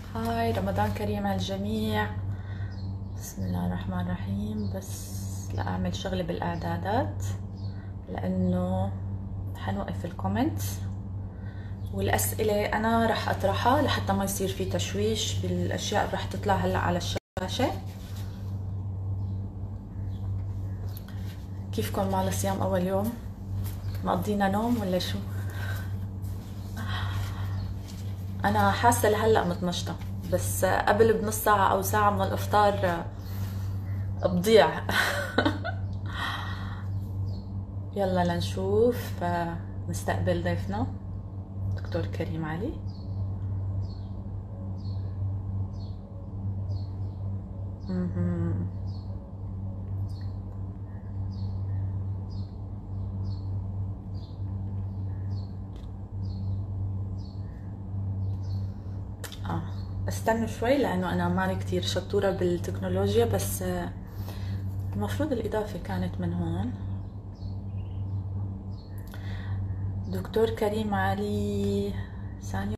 هاي رمضان كريم على الجميع بسم الله الرحمن الرحيم بس لأعمل شغلة بالإعدادات لأنه حنوقف الكومنت والأسئلة أنا رح أطرحها لحتى ما يصير في تشويش بالأشياء اللي رح تطلع هلأ على الشاشة كيفكم مع الصيام أول يوم؟ مقضينا نوم ولا شو؟ انا حاسه لهلا متنشطه بس قبل بنص ساعه او ساعه من الافطار بضيع يلا لنشوف نستقبل ضيفنا دكتور كريم علي مهم. اه استنوا شوي لانه انا ماني كتير شطورة بالتكنولوجيا بس آه، المفروض الاضافة كانت من هون دكتور كريم علي ثانية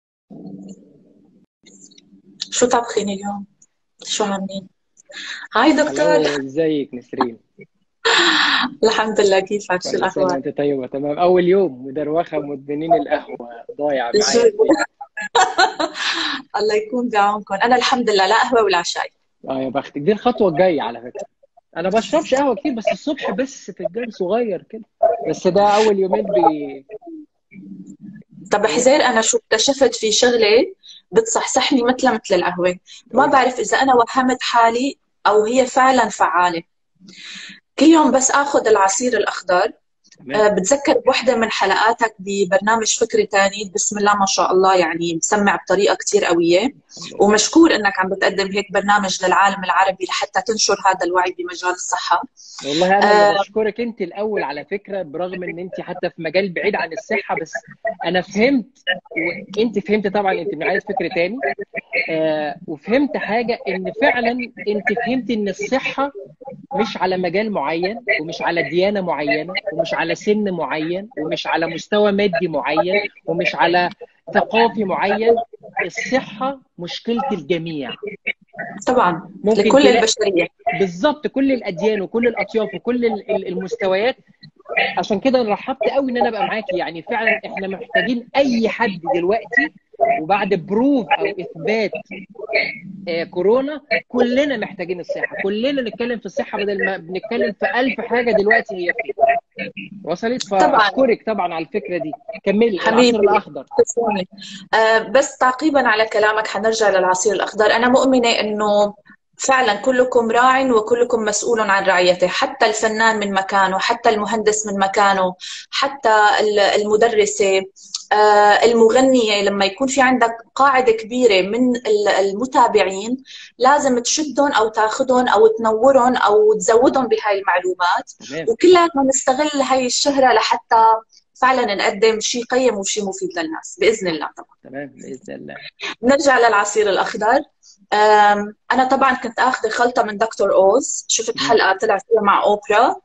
شو طبخين اليوم؟ شو عاملين؟ هاي دكتور الو ازيك نسرين الحمد لله كيفك شو كل سنة الأخبار؟ وانت طيبة تمام أول يوم مدروخة مدمنين القهوة ضايع شو معايا الدنيا الله يكون بعونكم أنا الحمد لله لا قهوة ولا شاي اه يا بختك دي الخطوة الجاية على فكرة أنا بشربش قهوة كتير بس الصبح بس فنجان صغير كده بس ده أول يومين بي طب حزير انا شو اكتشفت في شغله بتصحصحني مثل مثل القهوه ما بعرف اذا انا وهمت حالي او هي فعلا فعاله كل يوم بس اخذ العصير الاخضر آه، تمام بتذكر بوحدة من حلقاتك ببرنامج فكري تاني بسم الله ما شاء الله يعني مسمع بطريقة كتير قوية الحمد لله ومشكور انك عم بتقدم هيك برنامج للعالم العربي لحتى تنشر هذا الوعي بمجال الصحة والله انا اللي آه، بشكرك انت الاول على فكره برغم ان انت حتى في مجال بعيد عن الصحه بس انا فهمت وانت فهمت طبعا انت من عايز فكر تاني آه وفهمت حاجه ان فعلا انت فهمت ان الصحه مش على مجال معين ومش على ديانه معينه ومش على سن معين ومش على مستوى مادي معين ومش على ثقافي معين الصحه مشكله الجميع طبعا ممكن لكل تلاقي البشرية بالظبط كل الاديان وكل الاطياف وكل ال- ال- المستويات عشان كده انا رحبت قوي ان انا ابقى معاكي يعني فعلا احنا محتاجين اي حد دلوقتي وبعد بروف او اثبات آه، كورونا كلنا محتاجين الصحه كلنا نتكلم في الصحه بدل ما بنتكلم في ألف حاجه دلوقتي هي فين وصلت طبعا فاشكرك طبعا على الفكره دي كملي العصير حبيبي الاخضر تسلمي آه، بس تعقيبا على كلامك حنرجع للعصير الأخضر أنا مؤمنة إنه فعلا كلكم راع وكلكم مسؤول عن رعيته حتى الفنان من مكانه حتى المهندس من مكانه حتى ال- المدرسة آه، المغنية لما يكون في عندك قاعدة كبيرة من ال- المتابعين لازم تشدهم أو تاخدهم أو تنورهم أو تزودهم بهاي المعلومات تمام وكلنا نستغل هاي الشهرة لحتى فعلا نقدم شيء قيم وشيء مفيد للناس بإذن الله طبعا تمام باذن الله نرجع للعصير الأخضر أم، أنا طبعا كنت آخذة خلطة من دكتور أوز شفت مم. حلقة طلع فيها مع أوبرا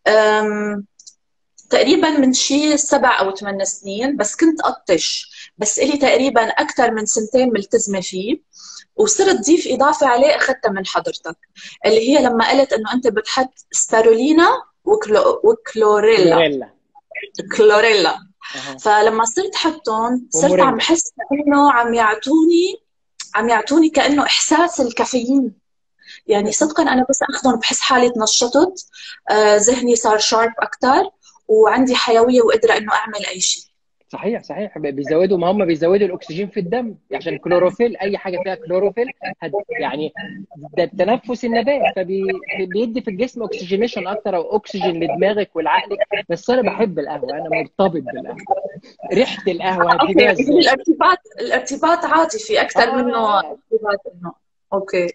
أم، تقريبا من شي سبع أو ثمان سنين بس كنت أطش بس إلي تقريبا أكثر من سنتين ملتزمة فيه وصرت ضيف إضافة عليه أخذتها من حضرتك اللي هي لما قلت إنه أنت بتحط سبارولينا وكلو وكلوريلا كلوريلا كلوريلا اها فلما صرت حطهم صرت عم ومورينجا بحس انه عم يعطوني عم يعطوني كانه احساس الكافيين يعني صدقا انا بس اخذهم بحس حالي تنشطت آه، ذهني صار شارب اكثر وعندي حيويه وقدره انه اعمل اي شيء صحيح صحيح بيزودوا ما هم بيزودوا الاكسجين في الدم عشان كلوروفيل اي حاجه فيها كلوروفيل هد يعني ده تنفس النبات فبيدي في الجسم اكسجينيشن اكتر او اكسجين لدماغك ولعقلك بس انا بحب القهوه انا مرتبط بالقهوه ريحه القهوه اوكي هتجيبيها هي ازاي؟ الارتباط الارتباط عاطفي اكثر منه اه ارتباط انه اوكي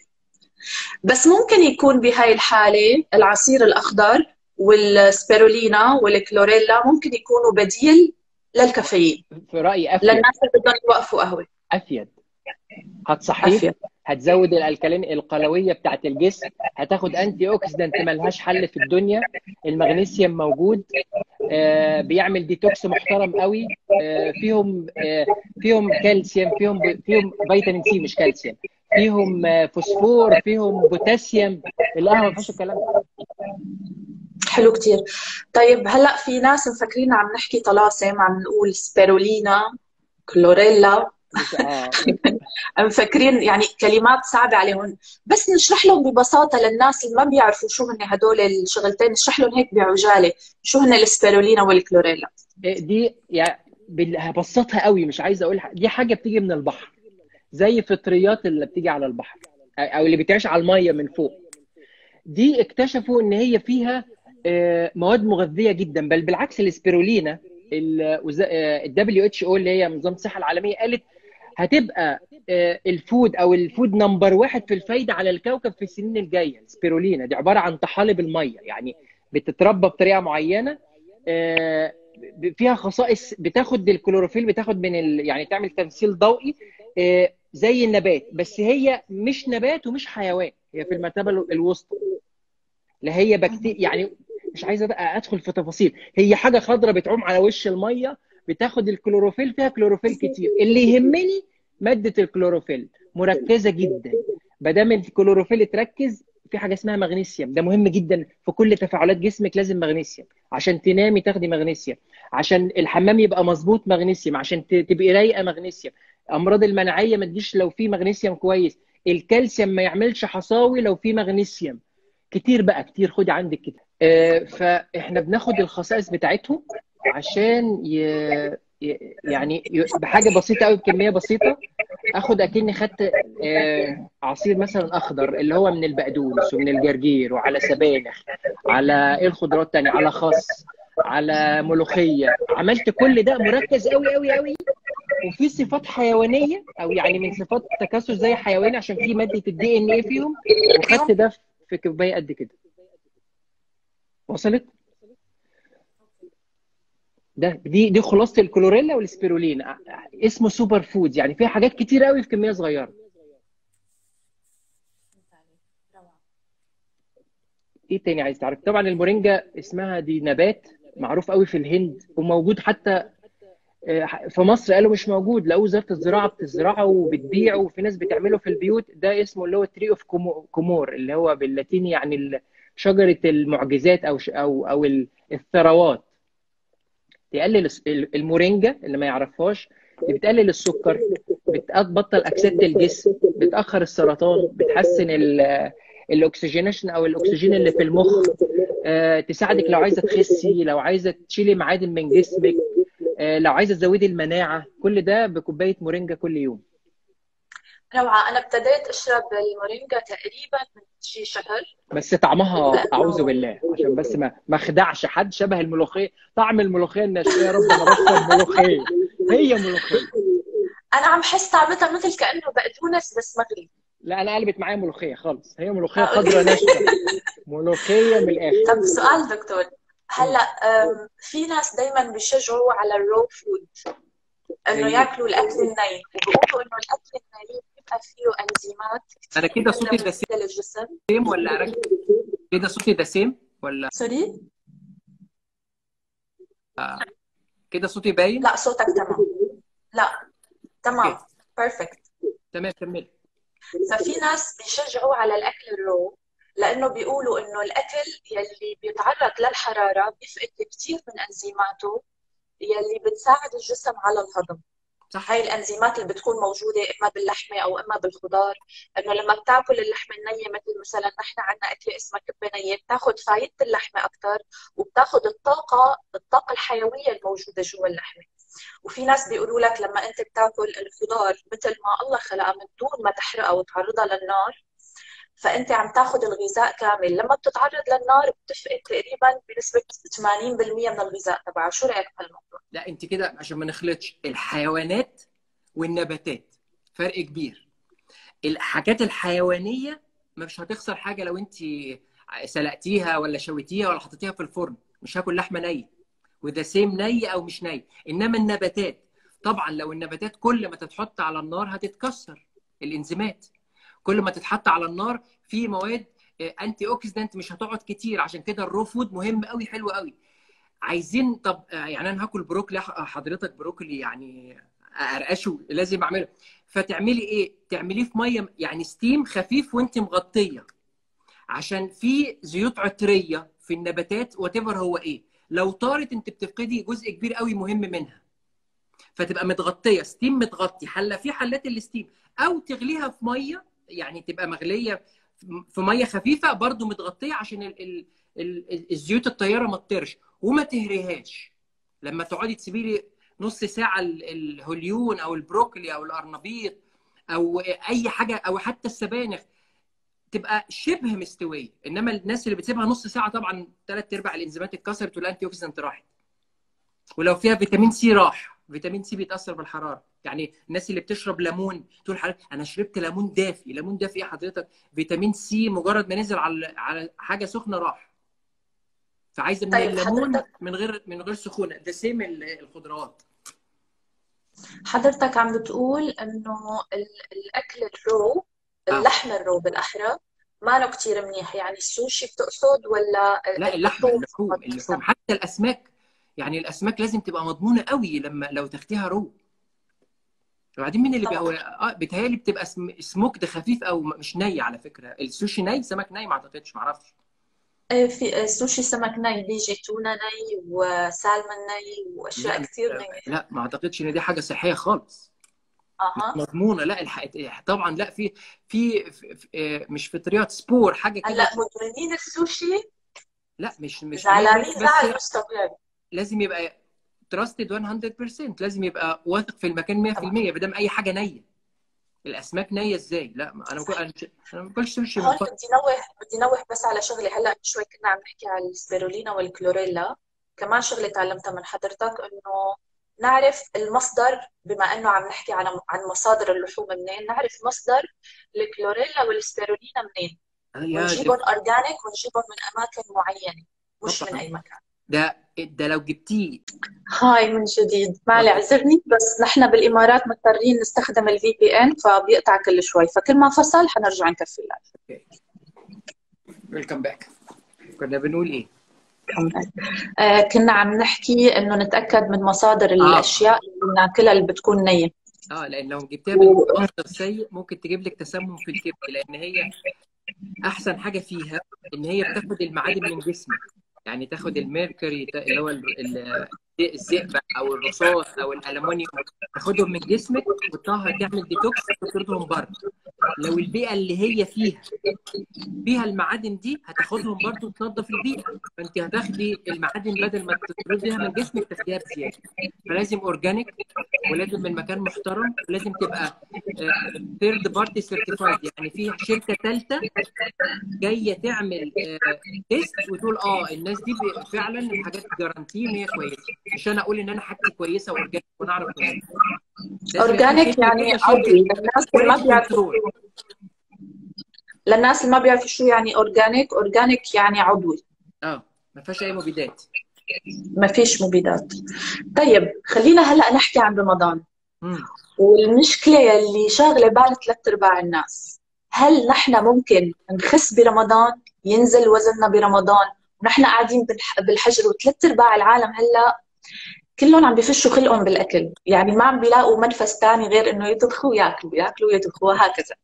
بس ممكن يكون بهاي الحاله العصير الاخضر والسبirulina والكلوريلا ممكن يكونوا بديل للكافيين في رايي افيد للناس اللي بدهم يوقفوا قهوه افيد هتصحيك افيد هتزود الالكالين القلويه بتاعت الجسم هتاخد انتي اوكسيدنت ملهاش حل في الدنيا المغنيسيوم موجود آه، بيعمل ديتوكس محترم قوي آه، فيهم آه، فيهم كالسيوم فيهم فيهم فيتامين سي مش كالسيوم فيهم آه، فوسفور فيهم بوتاسيوم القهوه ما فيهاش الكلام ده حلو كتير طيب هلا في ناس مفكرين عم نحكي طلاسم عم نقول سبيرولينا كلوريلا مش اه مفكرين يعني كلمات صعبة عليهم بس نشرح لهم ببساطة للناس اللي ما بيعرفوا شو هن هدول الشغلتين نشرح لهم هيك بعجالة شو هن السبيرولينا والكلوريلا دي يعني بال- هبسطها قوي مش عايز اقول دي حاجه بتيجي من البحر زي فطريات اللي بتيجي على البحر او اللي بتعيش على الميه من فوق دي اكتشفوا ان هي فيها آه، مواد مغذيه جدا بل بالعكس الاسبirulina الدبليو اتش او اللي هي منظمه الصحه العالميه قالت هتبقى آه، الفود او الفود نمبر واحد في الفايده على الكوكب في السنين الجايه السبيرولينا دي عباره عن طحالب الميه يعني بتتربى بطريقه معينه آه، ب- فيها خصائص بتاخد الكلوروفيل بتاخد من ال... يعني تعمل تمثيل ضوئي آه، زي النبات بس هي مش نبات ومش حيوان هي في المرتبه ال- الوسطى لا هي بكتيريا يعني مش عايز أد- ادخل في تفاصيل هي حاجه خضراء بتعوم على وش الميه بتاخد الكلوروفيل فيها كلوروفيل كتير اللي يهمني ماده الكلوروفيل مركزه جدا ما دام الكلوروفيل اتركز في حاجه اسمها مغنيسيوم ده مهم جدا في كل تفاعلات جسمك لازم مغنيسيوم عشان تنامي تاخدي مغنيسيوم عشان الحمام يبقى مظبوط مغنيسيوم عشان ت- تبقي رايقه مغنيسيوم امراض المناعيه ما تجيش لو في مغنيسيوم كويس الكالسيوم ما يعملش حصاوي لو في مغنيسيوم كتير بقى كتير خدي عندك كده آه، فاحنا بناخد الخصائص بتاعتهم عشان ي... ي- يعني ي- بحاجه بسيطه قوي بكميه بسيطه اخد اكني خدت آه، عصير مثلا اخضر اللي هو من البقدونس ومن الجرجير وعلى سبانخ على ايه الخضروات التانية على خس على ملوخيه عملت كل ده مركز قوي قوي قوي وفي صفات حيوانيه او يعني من صفات تكاثر زي حيواني عشان في ماده الدي ان ايه فيهم وخدت ده في كوبايه قد كده وصلت ده دي دي خلاصه الكلوريلا والسبيرولين اسمه سوبر فود يعني فيها حاجات كتير قوي في كميه صغيره ايه تاني عايز تعرف طبعا المورينجا اسمها دي نبات معروف قوي في الهند وموجود حتى آه، في مصر قالوا مش موجود لقوا وزاره الزراعه بتزرعه وبتبيعه وفي ناس بتعمله في البيوت ده اسمه اللي هو تري اوف كومور اللي هو باللاتيني يعني ال- شجره المعجزات او ش- او او ال- الثروات تقلل الس- ال- المورينجا اللي ما يعرفهاش دي بتقلل السكر بتبطل اكسده الجسم بتاخر السرطان بتحسن ال- الاكسجينيشن او الاكسجين اللي في المخ آه، تساعدك لو عايزه تخسي لو عايزه تشيلي معادن من جسمك آه، لو عايزه تزودي المناعه كل ده بكوبايه مورينجا كل يوم روعة أنا ابتديت أشرب المورينجا تقريبا من شي شهر بس طعمها اعوذ بالله عشان بس ما ما اخدعش حد شبه الملوخيه طعم الملوخيه الناشفه يا رب انا بشرب ملوخيه هي ملوخيه أنا عم حس طعمتها مثل كأنه بقدونس بس مغلي لا انا قلبت معايا ملوخيه خالص هي ملوخيه آه، خضراء ناشفه ملوخيه من الاخر طب سؤال دكتور هلا أم، في ناس دايما بيشجعوا على الرو فود انه زي- ياكلوا الاكل الني وبيقولوا انه الاكل الني بيبقى فيه انزيمات انا كده صوتي مهمة دسيم للجسم ولا اركز كده صوتي دسيم ولا سوري كده صوتي باين لا صوتك تمام لا تمام بيرفكت تمام كمل ففي ناس بيشجعوا على الاكل الرو لانه بيقولوا انه الاكل يلي بيتعرض للحراره بيفقد كثير من انزيماته يلي بتساعد الجسم على الهضم صح هاي الانزيمات اللي بتكون موجوده اما باللحمه او اما بالخضار انه لما بتاكل اللحمه النيه مثل مثلا نحن عندنا اكله اسمها كبه نيه بتاخذ فايده اللحمه اكثر وبتاخذ الطاقه الطاقه الحيويه الموجوده جوا اللحمه وفي ناس بيقولوا لك لما انت بتاكل الخضار مثل ما الله خلقها من دون ما تحرقها وتعرضها للنار فانت عم تاخذ الغذاء كامل لما بتتعرض للنار بتفقد تقريبا بنسبه 80% من الغذاء تبعها شو رايك بهالموضوع لا انت كده عشان ما نخلطش الحيوانات والنباتات فرق كبير الحاجات الحيوانيه مش هتخسر حاجه لو انت سلقتيها ولا شويتيها ولا حطيتيها في الفرن مش هاكل لحمه نيه وده سيم ني او مش ني انما النباتات طبعا لو النباتات كل ما تتحط على النار هتتكسر الانزيمات كل ما تتحط على النار في مواد انتي اوكسيدنت مش هتقعد كتير عشان كده الرو فود مهم قوي حلو قوي عايزين طب يعني انا هاكل بروكلي حضرتك بروكلي يعني ارقشه لازم اعمله فتعملي ايه تعمليه في ميه يعني ستيم خفيف وانت مغطيه عشان في زيوت عطريه في النباتات وات هو ايه لو طارت انت بتفقدي جزء كبير قوي مهم منها فتبقى متغطيه ستيم متغطي حله في حلات الستيم او تغليها في ميه يعني تبقى مغليه في ميه خفيفه برضو متغطيه عشان ال ال ال الزيوت الطياره ما تطيرش وما تهريهاش لما تقعدي تسيبي لي نص ساعه الهوليون او البروكلي او القرنبيط او اي حاجه او حتى السبانخ تبقى شبه مستويه انما الناس اللي بتسيبها نص ساعه طبعا ثلاث ارباع الانزيمات اتكسرت والانتي اوكسيدنت راحت ولو فيها فيتامين سي راح فيتامين سي بيتاثر بالحراره يعني الناس اللي بتشرب ليمون تقول حضرتك انا شربت ليمون دافي ليمون دافي ايه حضرتك فيتامين سي مجرد ما نزل على على حاجه سخنه راح فعايزه من طيب الليمون حضرتك- من غير من غير سخونه ده سيم الخضروات حضرتك عم بتقول انه ال- الاكل الرو آه. اللحم الرو بالاحرى ما له كثير منيح يعني السوشي بتقصد ولا لا اللحمه اللحوم اللحوم اللحوم حتى الاسماك يعني الاسماك لازم تبقى مضمونه قوي لما لو تاخديها رو وبعدين مين اللي طبعا. بيبقى اه بيتهيألي بتبقى سم... سموكد خفيف او مش ني على فكره السوشي ني سمك ني ما اعتقدش ما اعرفش إيه، في السوشي سمك ني بيجي تونة ني وسالمون ني واشياء لا كثير نية لا ما اعتقدش ان دي حاجه صحيه خالص اها مضمونه لا الح... طبعا لا في في, في... في... آه، مش فطريات سبور حاجه كده هلا مدمنين السوشي لا مش مش زعلانين زعل بس مش طبيعي لازم يبقى تراستد 100% لازم يبقى واثق في المكان 100% ما دام اي حاجه نيه الاسماك نيه ازاي لا ما انا بقول انا مش- أنا ما باكلش سوشي من هون فتره بدي نوه بدي نوه بس على شغله هلا شوي كنا عم نحكي على السبيرولينا والكلوريلا كمان شغله تعلمتها من حضرتك انه نعرف المصدر بما انه عم نحكي عن عن مصادر اللحوم منين نعرف مصدر الكلوريلا والسبيرولينا منين يا ونجيبهم اورجانيك ونجيبهم من اماكن معينه مش من طبعاً. اي مكان ده ده لو جبتيه هاي من جديد معلي اعذرني بس نحن بالامارات مضطرين نستخدم الفي بي ان فبيقطع كل شوي فكل ما فصل حنرجع نكفي اللايف ويلكم باك كنا بنقول ايه؟ آه كنا عم نحكي انه نتاكد من مصادر الاشياء اللي بناكلها اللي بتكون نيه اه لان لو جبتها بالمصدر سيء ممكن تجيب لك تسمم في الكبد لان هي احسن حاجه فيها ان هي بتاخد المعادن من جسمك يعني تاخد الميركوري اللي هو ال- ال- الزئبق او الرصاص او الالومنيوم تاخدهم من جسمك وتطهر تعمل ديتوكس وتطردهم بره لو البيئه اللي هي فيها فيها المعادن دي هتاخدهم برضو تنظف البيئه فانت هتاخدي المعادن بدل ما تطرديها من جسمك تاخديها بزياده فلازم اورجانيك ولازم من مكان محترم ولازم تبقى ثيرد بارتي سيرتيفايد يعني في شركه ثالثه جايه تعمل تيست وتقول اه الناس دي ب- فعلا الحاجات جارانتي ان هي كويسه مش انا اقول ان انا حاجتي كويسه واورجانيك وانا اعرف كويس. لازم اورجانيك يكون في يعني كده شركة عضوي للناس اللي ما quality بيعرفوا control. للناس اللي ما بيعرفوا شو يعني اورجانيك اورجانيك يعني عضوي اه ما فيهاش اي مبيدات ما فيش مبيدات طيب خلينا هلا نحكي عن رمضان مم. والمشكله يلي شاغله بال ثلاث ارباع الناس هل نحن ممكن نخس برمضان ينزل وزننا برمضان ونحن قاعدين بالح- بالحجر وثلاث ارباع العالم هلا كلهم عم بفشوا خلقهم بالاكل يعني ما عم بيلاقوا منفس ثاني غير انه يطبخوا وياكلوا ياكلوا ويطبخوا وهكذا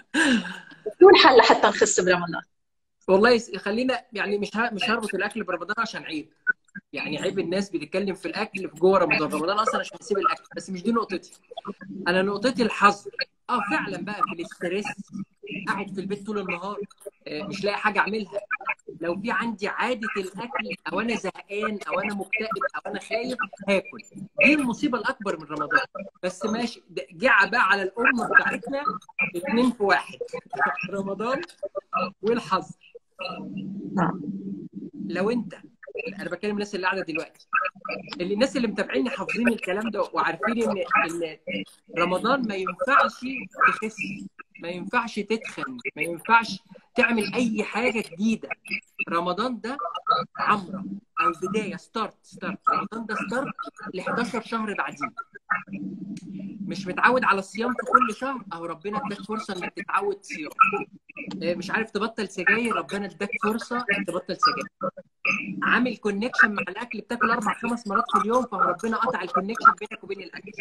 شو الحل لحتى نخس برمضان والله يس- خلينا يعني مش ه- مش هربط الاكل برمضان عشان عيب يعني عيب الناس بتتكلم في الاكل في جوه رمضان رمضان اصلا عشان نسيب الاكل بس مش دي نقطتي انا نقطتي الحظر اه فعلا بقى في الاستريس قاعد في البيت طول النهار آه، مش لاقي حاجه اعملها لو في عندي عاده الاكل او انا زهقان او انا مكتئب او انا خايف هاكل دي المصيبه الاكبر من رمضان بس ماشي ده جع بقى على الام بتاعتنا اتنين في واحد رمضان والحظر نعم لو انت انا بكلم الناس اللي قاعده دلوقتي اللي الناس اللي متابعيني حافظين الكلام ده وعارفين ان ان رمضان ما ينفعش تخس ما ينفعش تتخن ما ينفعش تعمل اي حاجه جديده رمضان ده عمره او بدايه ستارت ستارت رمضان ده ستارت ل 11 شهر بعدين مش متعود على الصيام في كل شهر او ربنا اداك فرصه انك تتعود صيام اه، مش عارف تبطل سجاير ربنا اداك فرصه تبطل سجاير عامل كونكشن مع الاكل بتاكل اربع خمس مرات في اليوم فربنا قطع الكونكشن بينك وبين الاكل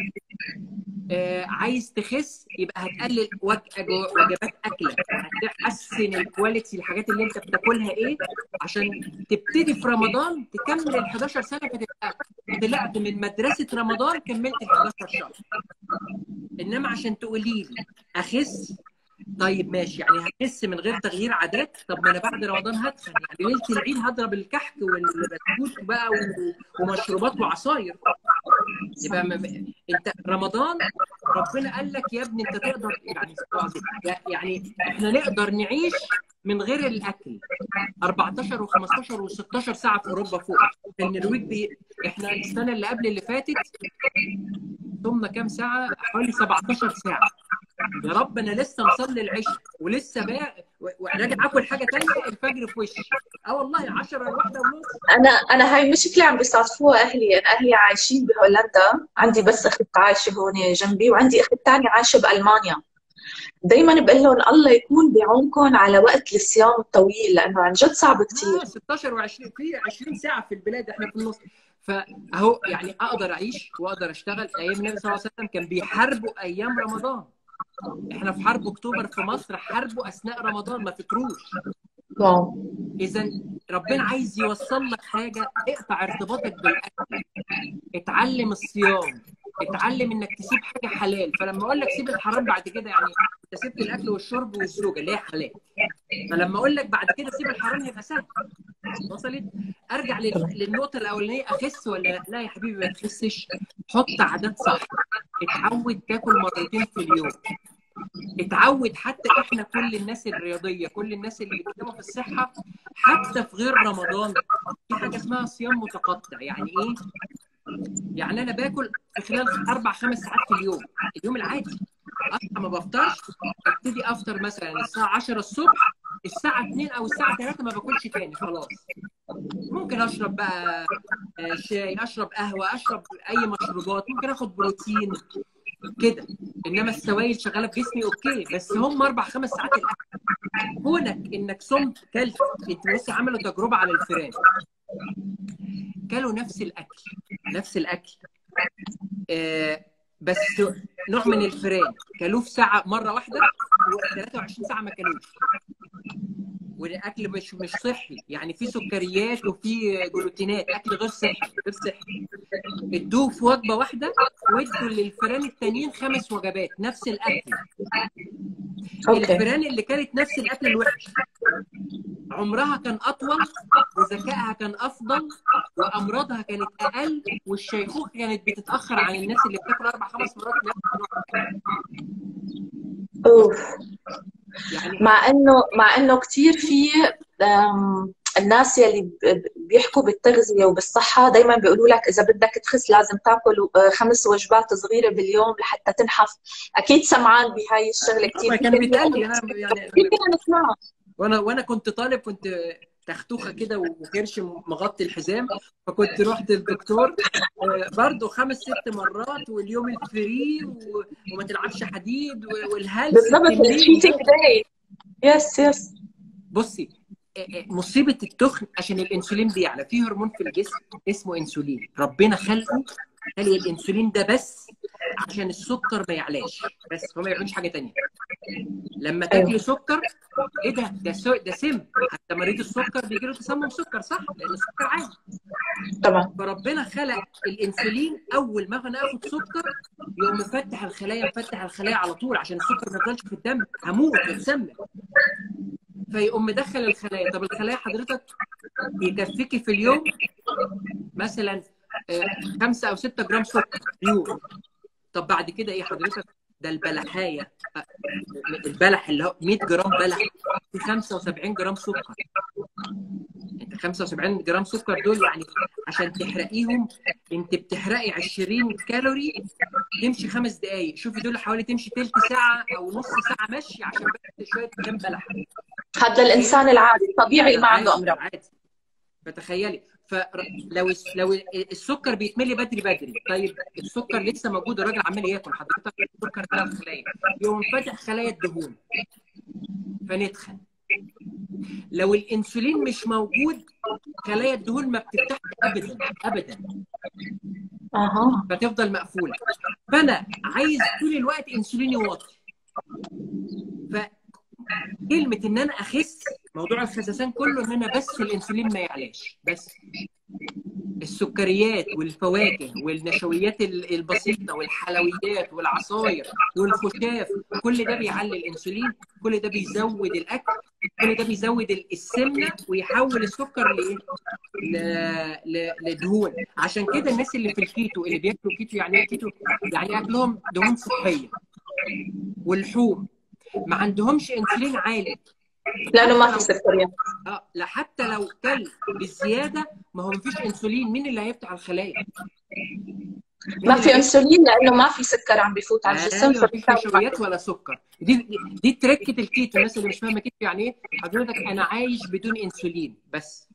آه عايز تخس يبقى هتقلل وجبات اكلك هتحسن الكواليتي الحاجات اللي انت بتاكلها ايه عشان تبتدي في رمضان تكمل ال 11 سنه فتبقى طلعت من مدرسه رمضان كملت ال 11 شهر انما عشان تقولي لي اخس طيب ماشي يعني هخس من غير تغيير عادات طب ما انا بعد رمضان هتخن يعني ليله العيد هضرب الكحك والبسكوت بقى ومشروبات وعصاير يبقى م... انت رمضان ربنا قال لك يا ابني انت تقدر يعني يعني احنا نقدر نعيش من غير الاكل 14 و15 و16 ساعه في اوروبا فوق النرويج بي... احنا السنه اللي قبل اللي فاتت صمنا كام ساعه حوالي 17 ساعه يا رب انا لسه مصلي العشاء ولسه بقى وراجع اكل حاجه ثانيه الفجر في وشي اه والله 10 واحده ونص انا انا هاي مشكله عم بيصادفوها اهلي انا اهلي عايشين بهولندا عندي بس اخت عايشه هون جنبي وعندي اخت ثانيه عايشه بالمانيا دايما بقول لهم الله يكون بعونكم على وقت الصيام الطويل لانه عن جد صعب كثير آه 16 و20 في 20 ساعه في البلاد احنا في النص فاهو يعني اقدر اعيش واقدر اشتغل ايام النبي صلى الله عليه وسلم كان بيحاربوا ايام رمضان احنا في حرب اكتوبر في مصر حاربوا اثناء رمضان ما فكروش اذا ربنا عايز يوصل لك حاجه اقطع ارتباطك بالاكل اتعلم الصيام اتعلم انك تسيب حاجه حلال فلما اقول لك سيب الحرام بعد كده يعني انت سبت الاكل والشرب والزوجه اللي هي حلال فلما اقول لك بعد كده سيب الحرام هيبقى سهل وصلت ارجع للنقطه الاولانيه اخس ولا لا يا حبيبي ما تخسش حط عادات صح اتعود تاكل مرتين في اليوم اتعود حتى احنا كل الناس الرياضيه كل الناس اللي بيتكلموا في الصحه حتى في غير رمضان في حاجه اسمها صيام متقطع يعني ايه؟ يعني انا باكل في خلال اربع خمس ساعات في اليوم اليوم العادي اصحى ما بفطرش ابتدي افطر مثلا الساعه 10 الصبح الساعه 2 او الساعه 3 ما باكلش تاني خلاص ممكن اشرب بقى شاي اشرب قهوه اشرب اي مشروبات ممكن اخد بروتين كده انما السوائل شغاله في جسمي اوكي بس هم اربع خمس ساعات الاكل كونك انك صمت كلت انت بص عملوا تجربه على الفئران كلوا نفس الاكل نفس الاكل آه بس نوع من الفئران كلوه في ساعه مره واحده و23 ساعه ما كلوش والاكل مش مش صحي يعني في سكريات وفي جلوتينات اكل غير صحي غير صحي ادوه في وجبه واحده وادوا للفئران التانيين خمس وجبات نفس الاكل الفئران اللي كانت نفس الاكل الوحش عمرها كان اطول وذكائها كان افضل وامراضها كانت اقل والشيخوخه كانت بتتاخر عن الناس اللي بتاكل اربع خمس مرات اوف يعني مع انه مع انه كثير في الناس يلي بيحكوا بالتغذيه وبالصحه دائما بيقولوا لك اذا بدك تخس لازم تاكل خمس وجبات صغيره باليوم لحتى تنحف اكيد سمعان بهاي الشغله كثير كان بيتقال لي انا يعني وانا وانا كنت طالب كنت تختوخه كده وكرش مغطي الحزام فكنت رحت للدكتور برضه خمس ست مرات واليوم الفري وما تلعبش حديد والهلس بالضبط التشيتنج داي يس يس بصي مصيبه التخن عشان الانسولين بيعلى في هرمون في الجسم اسمه انسولين ربنا خلقه خلي الانسولين ده بس عشان السكر ما يعلاش بس هو ما يعملش حاجه تانية لما تاكل سكر ايه ده ده سو... ده سم حتى مريض السكر بيجي له تسمم سكر صح لان السكر عادي طبعا فربنا خلق الانسولين اول ما انا اخد سكر يقوم مفتح الخلايا مفتح الخلايا على طول عشان السكر ما يفضلش في الدم هموت واتسمم فيقوم مدخل الخلايا طب الخلايا حضرتك يكفيكي في اليوم مثلا خمسة او ستة جرام سكر بيور طب بعد كده ايه حضرتك ده البلحايه البلح اللي هو 100 جرام بلح في 75 جرام سكر انت 75 جرام سكر دول يعني عشان تحرقيهم انت بتحرقي 20 كالوري تمشي خمس دقائق شوفي دول حوالي تمشي ثلث ساعه او نص ساعه مشي عشان بس شويه جرام بلح هذا الانسان العادي الطبيعي ما عنده امراض عادي فتخيلي فلو لو السكر بيتملي بدري بدري طيب السكر لسه موجود الراجل عمال ياكل حضرتك السكر ده خلايا يقوم فاتح خلايا الدهون فنتخن لو الانسولين مش موجود خلايا الدهون ما بتفتحش ابدا ابدا اها فتفضل مقفوله فانا عايز طول الوقت انسوليني واطي فكلمه ان انا اخس موضوع الخسسان كله ان انا بس الانسولين ما يعلاش بس السكريات والفواكه والنشويات ال- البسيطه والحلويات والعصاير والخشاف كل ده بيعلي الانسولين كل ده بيزود الاكل كل ده بيزود ال- السمنه ويحول السكر لايه؟ ل- ل- لدهون عشان كده الناس اللي في الكيتو اللي بياكلوا كيتو يعني ايه كيتو؟ يعني اكلهم دهون صحيه واللحوم ما عندهمش انسولين عالي لانه ما في سكريات اه لا حتى لو كل بالزياده ما هو مفيش انسولين مين اللي هيفتح الخلايا؟ مين ما اللي في انسولين لانه ما في سكر عم بيفوت على الجسم ايوه مفيش فبالتالي ما نشويات ولا سكر دي دي تركه الكيتو الناس اللي مش فاهمه كيتو يعني ايه حضرتك انا عايش بدون انسولين بس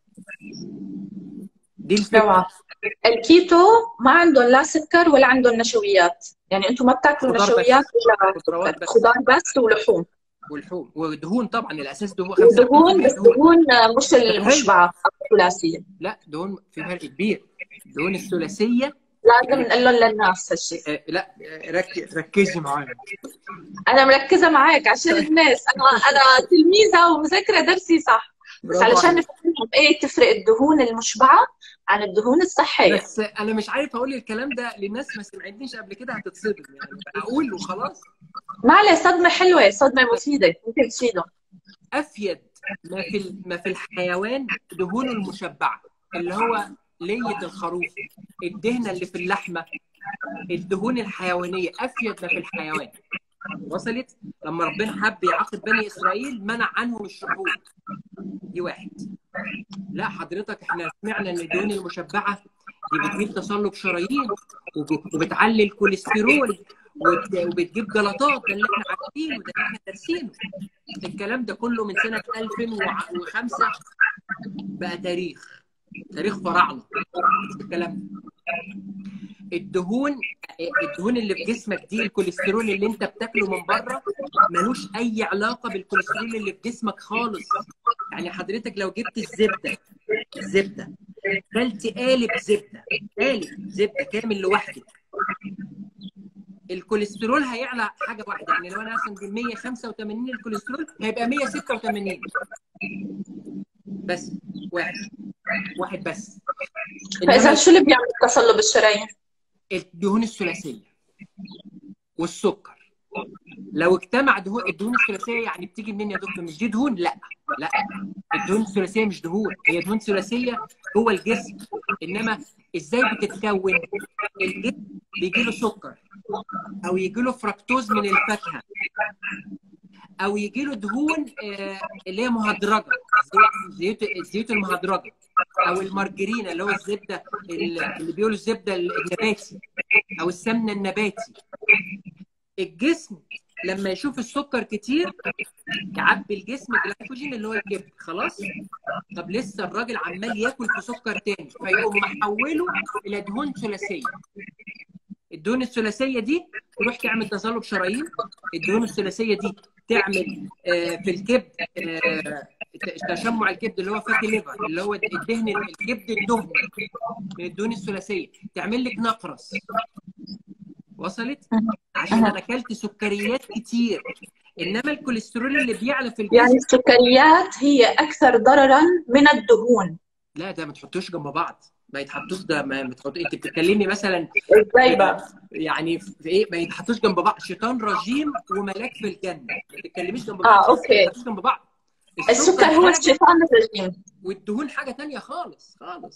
دي الفكره روعة الكيتو ما عندهم لا سكر ولا عندهم نشويات يعني انتم ما بتاكلوا خضار بس. نشويات ولا خضروات بس خضار بس ولحوم واللحوم ودهون طبعا الاساس دهون 95% ودهون بس دهون دهون مش المشبعة الثلاثية لا دهون في فرق كبير الدهون الثلاثيه لازم نقول لهم للناس هالشيء آه، لا آه، رك- ركزي معايا انا مركزة معك عشان الناس انا انا تلميذة ومذاكرة درسي صح بس برافو علشان عليك. نفهمهم ايه تفرق الدهون المشبعة عن الدهون الصحية بس انا مش عارف اقول الكلام ده للناس ما سمعتنيش قبل كده هتتصدم يعني اقول وخلاص ما عليه صدمة حلوة صدمة مفيدة ممكن تفيدهم افيد ما في ال- ما في الحيوان دهون المشبعه اللي هو لية الخروف الدهنه اللي في اللحمه الدهون الحيوانيه افيد ما في الحيوان وصلت لما ربنا حب يعاقب بني اسرائيل منع عنهم الشحوم دي واحد لا حضرتك احنا سمعنا ان الدهون المشبعه دي بتجيب تصلب شرايين وب- وبتعلي الكوليسترول وبت- وبتجيب جلطات ده اللي احنا عارفينه ده اللي احنا دارسينه الكلام ده كله من سنه 2005 بقى تاريخ تاريخ فراعنه الكلام ده الدهون الدهون اللي في جسمك دي الكوليسترول اللي انت بتاكله من بره ملوش اي علاقه بالكوليسترول اللي في جسمك خالص يعني حضرتك لو جبت الزبده الزبده كلت قالب زبده قالب زبده كامل لوحدك الكوليسترول هيعلى حاجه واحده يعني لو انا مثلا 185 الكوليسترول هيبقى 186 بس واحد واحد بس فاذا إنما شو اللي بيعمل تصلب الشرايين؟ الدهون الثلاثيه والسكر لو اجتمع دهون الدهون الثلاثيه يعني بتيجي منين يا دكتور مش دي دهون لا لا الدهون الثلاثيه مش دهون هي دهون ثلاثيه جوه الجسم انما ازاي بتتكون الجسم بيجي له سكر او يجي له فركتوز من الفاكهه او يجي له دهون آه، اللي هي مهدرجه زيوت الزيوت المهدرجه او المارجرينا اللي هو الزبده اللي بيقولوا الزبده النباتي او السمنه النباتي الجسم لما يشوف السكر كتير يعبي الجسم جلايكوجين اللي هو الكبد خلاص طب لسه الراجل عمال ياكل في سكر تاني فيقوم محوله الى دهون ثلاثيه الدهون الثلاثيه دي تروح تعمل تصلب شرايين الدهون الثلاثيه دي تعمل آه، في الكبد آه، تشمع الكبد اللي هو فاتي ليفر اللي هو الدهن الكبد الدهني من الدهون الثلاثيه تعمل لك نقرس وصلت عشان انا اكلت سكريات كتير انما الكوليسترول اللي بيعلى في الجسم يعني السكريات هي اكثر ضررا من الدهون لا ده ما تحطوش جنب بعض ما يتحطوش ده ما ما تحط انت بتتكلمي مثلا ازاي بقى؟ يعني في ايه ما يتحطوش جنب بعض شيطان رجيم وملاك في الجنه ما تتكلميش جنب بعض اه اوكي ما يتحطوش جنب بعض السكر هو حاجة الشيطان الرجيم والدهون حاجه تانية خالص خالص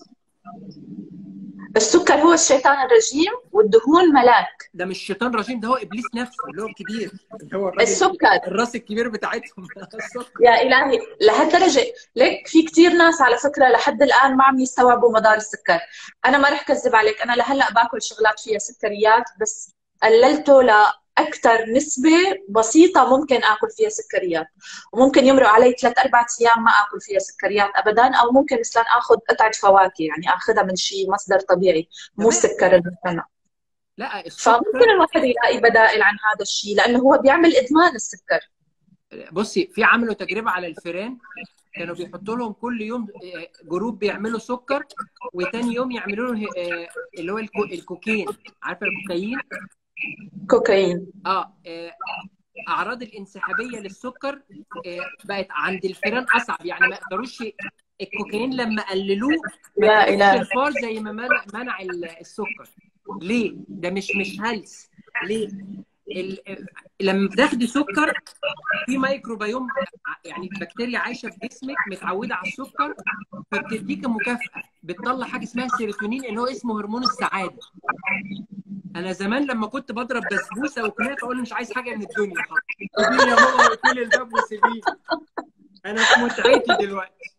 السكر هو الشيطان الرجيم والدهون ملاك ده مش شيطان رجيم ده هو ابليس نفسه اللي هو الكبير اللي هو الراجل السكر الراس الكبير بتاعتهم السكر يا إلهي لهالدرجة ليك في كتير ناس على فكرة لحد الآن ما عم يستوعبوا مدار السكر أنا ما رح كذب عليك أنا لهلأ باكل شغلات فيها سكريات بس قللته لأكثر نسبة بسيطة ممكن آكل فيها سكريات وممكن يمرق علي ثلاث أربع أيام ما آكل فيها سكريات أبدا أو ممكن مثلا آخذ قطعة فواكه يعني آخذها من شيء مصدر طبيعي مو تمام. سكر المصنع لا السكر فممكن الواحد يلاقي بدائل عن هذا الشيء لأنه هو بيعمل إدمان السكر بصي في عملوا تجربه على الفئران كانوا بيحطوا لهم كل يوم جروب بيعملوا سكر وتاني يوم يعملوا له اللي هو الكو... الكوكين عارفه الكوكايين كوكايين اه اعراض الانسحابيه للسكر بقت عند الفيران اصعب يعني ما يقدروش الكوكايين لما قللوه ما لا اله الفار زي ما منع, منع السكر ليه؟ ده مش مش هلس ليه؟ ال... لما بتاخدي سكر في ميكروبيوم يعني بكتيريا عايشه في جسمك متعوده على السكر فبتديك مكافاه بتطلع حاجه اسمها سيروتونين اللي هو اسمه هرمون السعاده انا زمان لما كنت بضرب بسبوسه وكنافه اقول مش عايز حاجه من الدنيا سيبيني يا ماما وكل الباب وسيبيني انا في متعتي دلوقتي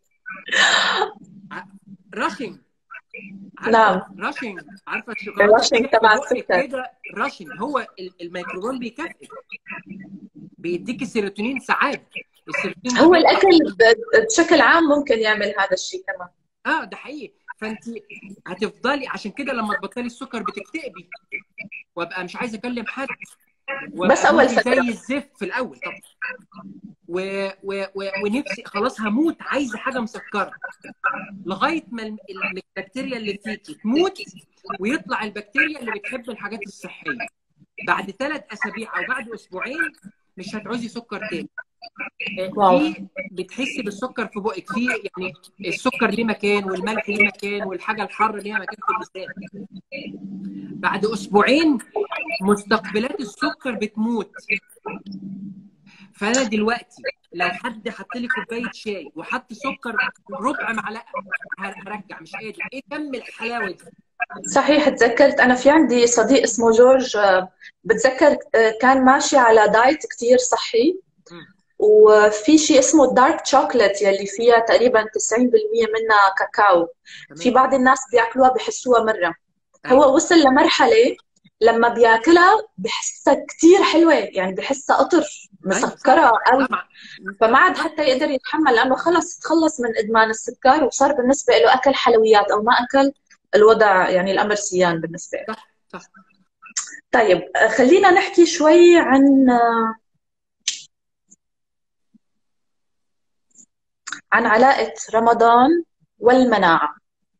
راشنج نعم راشنج عارفه الشوكولاته الراشنج تبع السكر كده راشنج هو الميكروبون بيكافئ بيديك السيروتونين سعاده السيروتونين هو الاكل بشكل عام ممكن يعمل هذا الشيء كمان اه ده حقيقي فانت هتفضلي عشان كده لما تبطلي السكر بتكتئبي وابقى مش عايزه اكلم حد بس اول فتره زي الزفت في الاول طبعا و... و... و... ونفسي خلاص هموت عايزه حاجه مسكره لغايه ما البكتيريا اللي فيكي تموت ويطلع البكتيريا اللي بتحب الحاجات الصحيه بعد ثلاث اسابيع او بعد اسبوعين مش هتعوزي سكر تاني في بتحسي بالسكر في بقك في يعني السكر ليه مكان والملح ليه مكان والحاجه الحاره ليها مكان في اللسان بعد اسبوعين مستقبلات السكر بتموت فانا دلوقتي لو حد حط لي كوبايه شاي وحط سكر ربع معلقه هرجع مش قادر ايه كم الحلاوه دي صحيح تذكرت انا في عندي صديق اسمه جورج بتذكر كان ماشي على دايت كثير صحي وفي شيء اسمه الدارك شوكليت يلي فيها تقريبا 90% منها كاكاو في بعض الناس بياكلوها بحسوها مره هو وصل لمرحله لما بياكلها بحسها كثير حلوه يعني بحسها قطر مسكره قوي فما عاد حتى يقدر يتحمل لانه خلص تخلص من ادمان السكر وصار بالنسبه له اكل حلويات او ما اكل الوضع يعني الامر سيان بالنسبه له صح صح طيب خلينا نحكي شوي عن عن علاقه رمضان والمناعه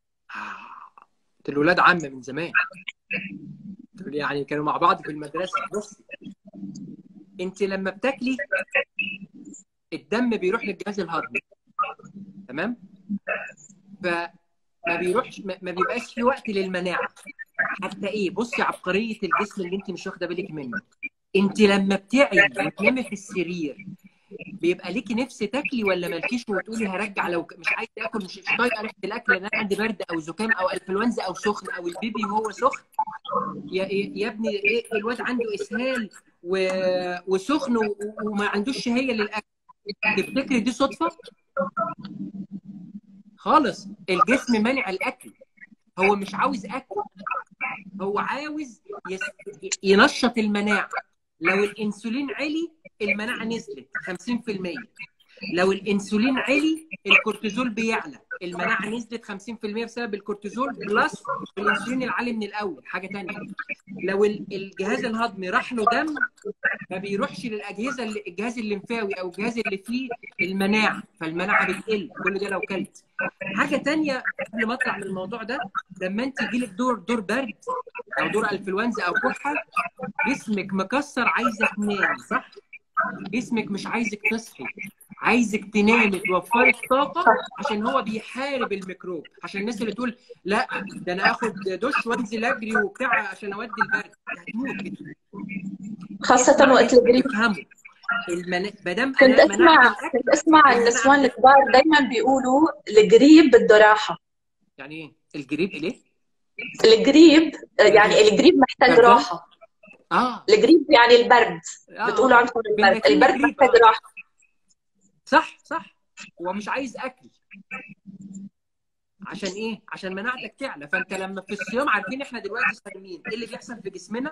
الولاد عم من زمان يعني كانوا مع بعض في المدرسه بص انت لما بتاكلي الدم بيروح للجهاز الهضمي تمام فما بيروحش ما بيبقاش في وقت للمناعه حتى ايه بصي عبقريه الجسم اللي انت مش واخده بالك منه انت لما بتعي وتنامي في السرير بيبقى ليكي نفس تاكلي ولا مالكيش وتقولي هرجع لو مش عايزه اكل مش طايقه ريحه الاكل انا عندي برد او زكام او انفلونزا او سخن او البيبي وهو سخن يا, يا ابني ايه الواد عنده اسهال و... وسخن و... وما عندوش شهيه للاكل تفتكري دي صدفه؟ خالص الجسم مانع الاكل هو مش عاوز اكل هو عاوز يس... ينشط المناعه لو الانسولين علي المناعه نزلت 50% لو الانسولين علي الكورتيزول بيعلى المناعه نزلت 50% بسبب الكورتيزول بلس الانسولين العالي من الاول حاجه ثانيه لو الجهاز الهضمي راح له دم ما بيروحش للاجهزه اللي الجهاز الليمفاوي او الجهاز اللي فيه المناعه فالمناعه بتقل كل ده لو كلت حاجه ثانيه قبل ما اطلع من الموضوع ده لما انت يجيلك دور دور برد او دور انفلونزا او كحه جسمك مكسر عايزه تنام صح؟ جسمك مش عايزك تصحي عايزك تنامي توفري الطاقه عشان هو بيحارب الميكروب عشان الناس اللي تقول لا ده انا اخد دش وانزل اجري وبتاع عشان اودي البرد هتموت خاصه وقت الجريب المن... بدم كنت اسمع كنت اسمع النسوان الكبار دايما بيقولوا الجريب بده راحه يعني ايه؟ الجريب ليه؟ الجريب يعني الجريب محتاج راحه اه الجريب يعني البرد آه. بتقولوا عندكم البرد البرد محتاج راحه صح صح هو مش عايز اكل عشان ايه؟ عشان مناعتك تعلى فانت لما في الصيام عارفين احنا دلوقتي صايمين ايه اللي بيحصل في جسمنا؟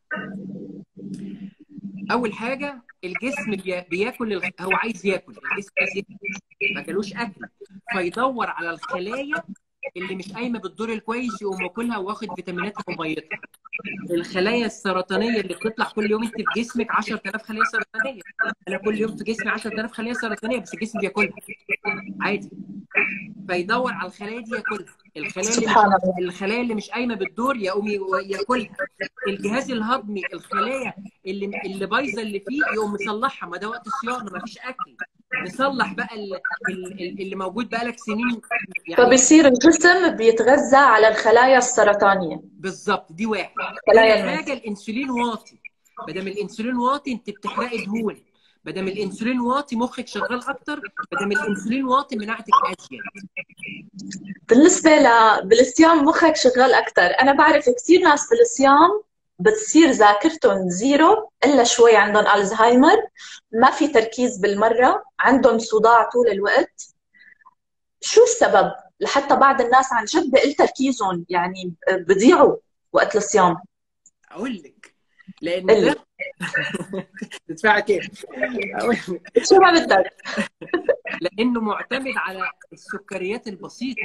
اول حاجه الجسم بي... بياكل الغ... هو عايز ياكل الجسم عايز ياكل ما جالوش اكل فيدور على الخلايا اللي مش قايمه بالدور الكويس يقوم واكلها واخد فيتاميناتها وميتها الخلايا السرطانيه اللي بتطلع كل يوم انت في جسمك 10000 خليه سرطانيه سرطانيه انا كل يوم في جسمي 10000 خليه سرطانيه بس الجسم بياكلها عادي فيدور على الخلايا دي ياكلها الخلايا اللي سبحان الله مش الخلايا اللي مش قايمه بالدور يقوم ي- ياكلها الجهاز الهضمي الخلايا اللي اللي بايظه اللي فيه يقوم مصلحها ما ده وقت صيانه ما فيش اكل نصلح بقى ال- ال- اللي موجود بقى لك سنين يعني فبيصير الجسم بيتغذى على الخلايا السرطانية بالظبط دي واحد خلايا تاني المخ حاجه الانسولين واطي ما دام الانسولين واطي انت بتحرقي دهون ما دام الانسولين واطي مخك شغال اكتر ما دام الانسولين واطي مناعتك ازيد بالنسبة ل بالصيام مخك شغال أكثر أنا بعرف كثير ناس بالصيام بتصير ذاكرتهم زيرو إلا شوي عندهم ألزهايمر ما في تركيز بالمرة عندهم صداع طول الوقت شو السبب؟ لحتى بعض الناس عن جد بقل تركيزهم يعني بضيعوا وقت الصيام اقول لك لان قل لي ده تدفع كيف اقول لك شو ما بدك لانه معتمد على السكريات البسيطه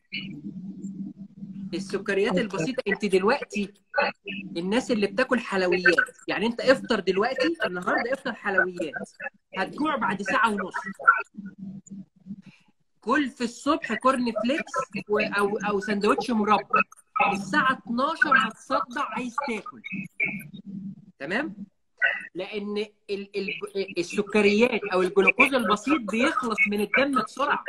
السكريات أوكي. البسيطه انت دلوقتي الناس اللي بتاكل حلويات يعني انت افطر دلوقتي النهارده افطر حلويات هتجوع بعد ساعه ونص كل في الصبح كورن فليكس و- او او سندوتش مربى الساعه 12 هتصدع عايز تاكل تمام لان ال ال السكريات او الجلوكوز البسيط بيخلص من الدم بسرعه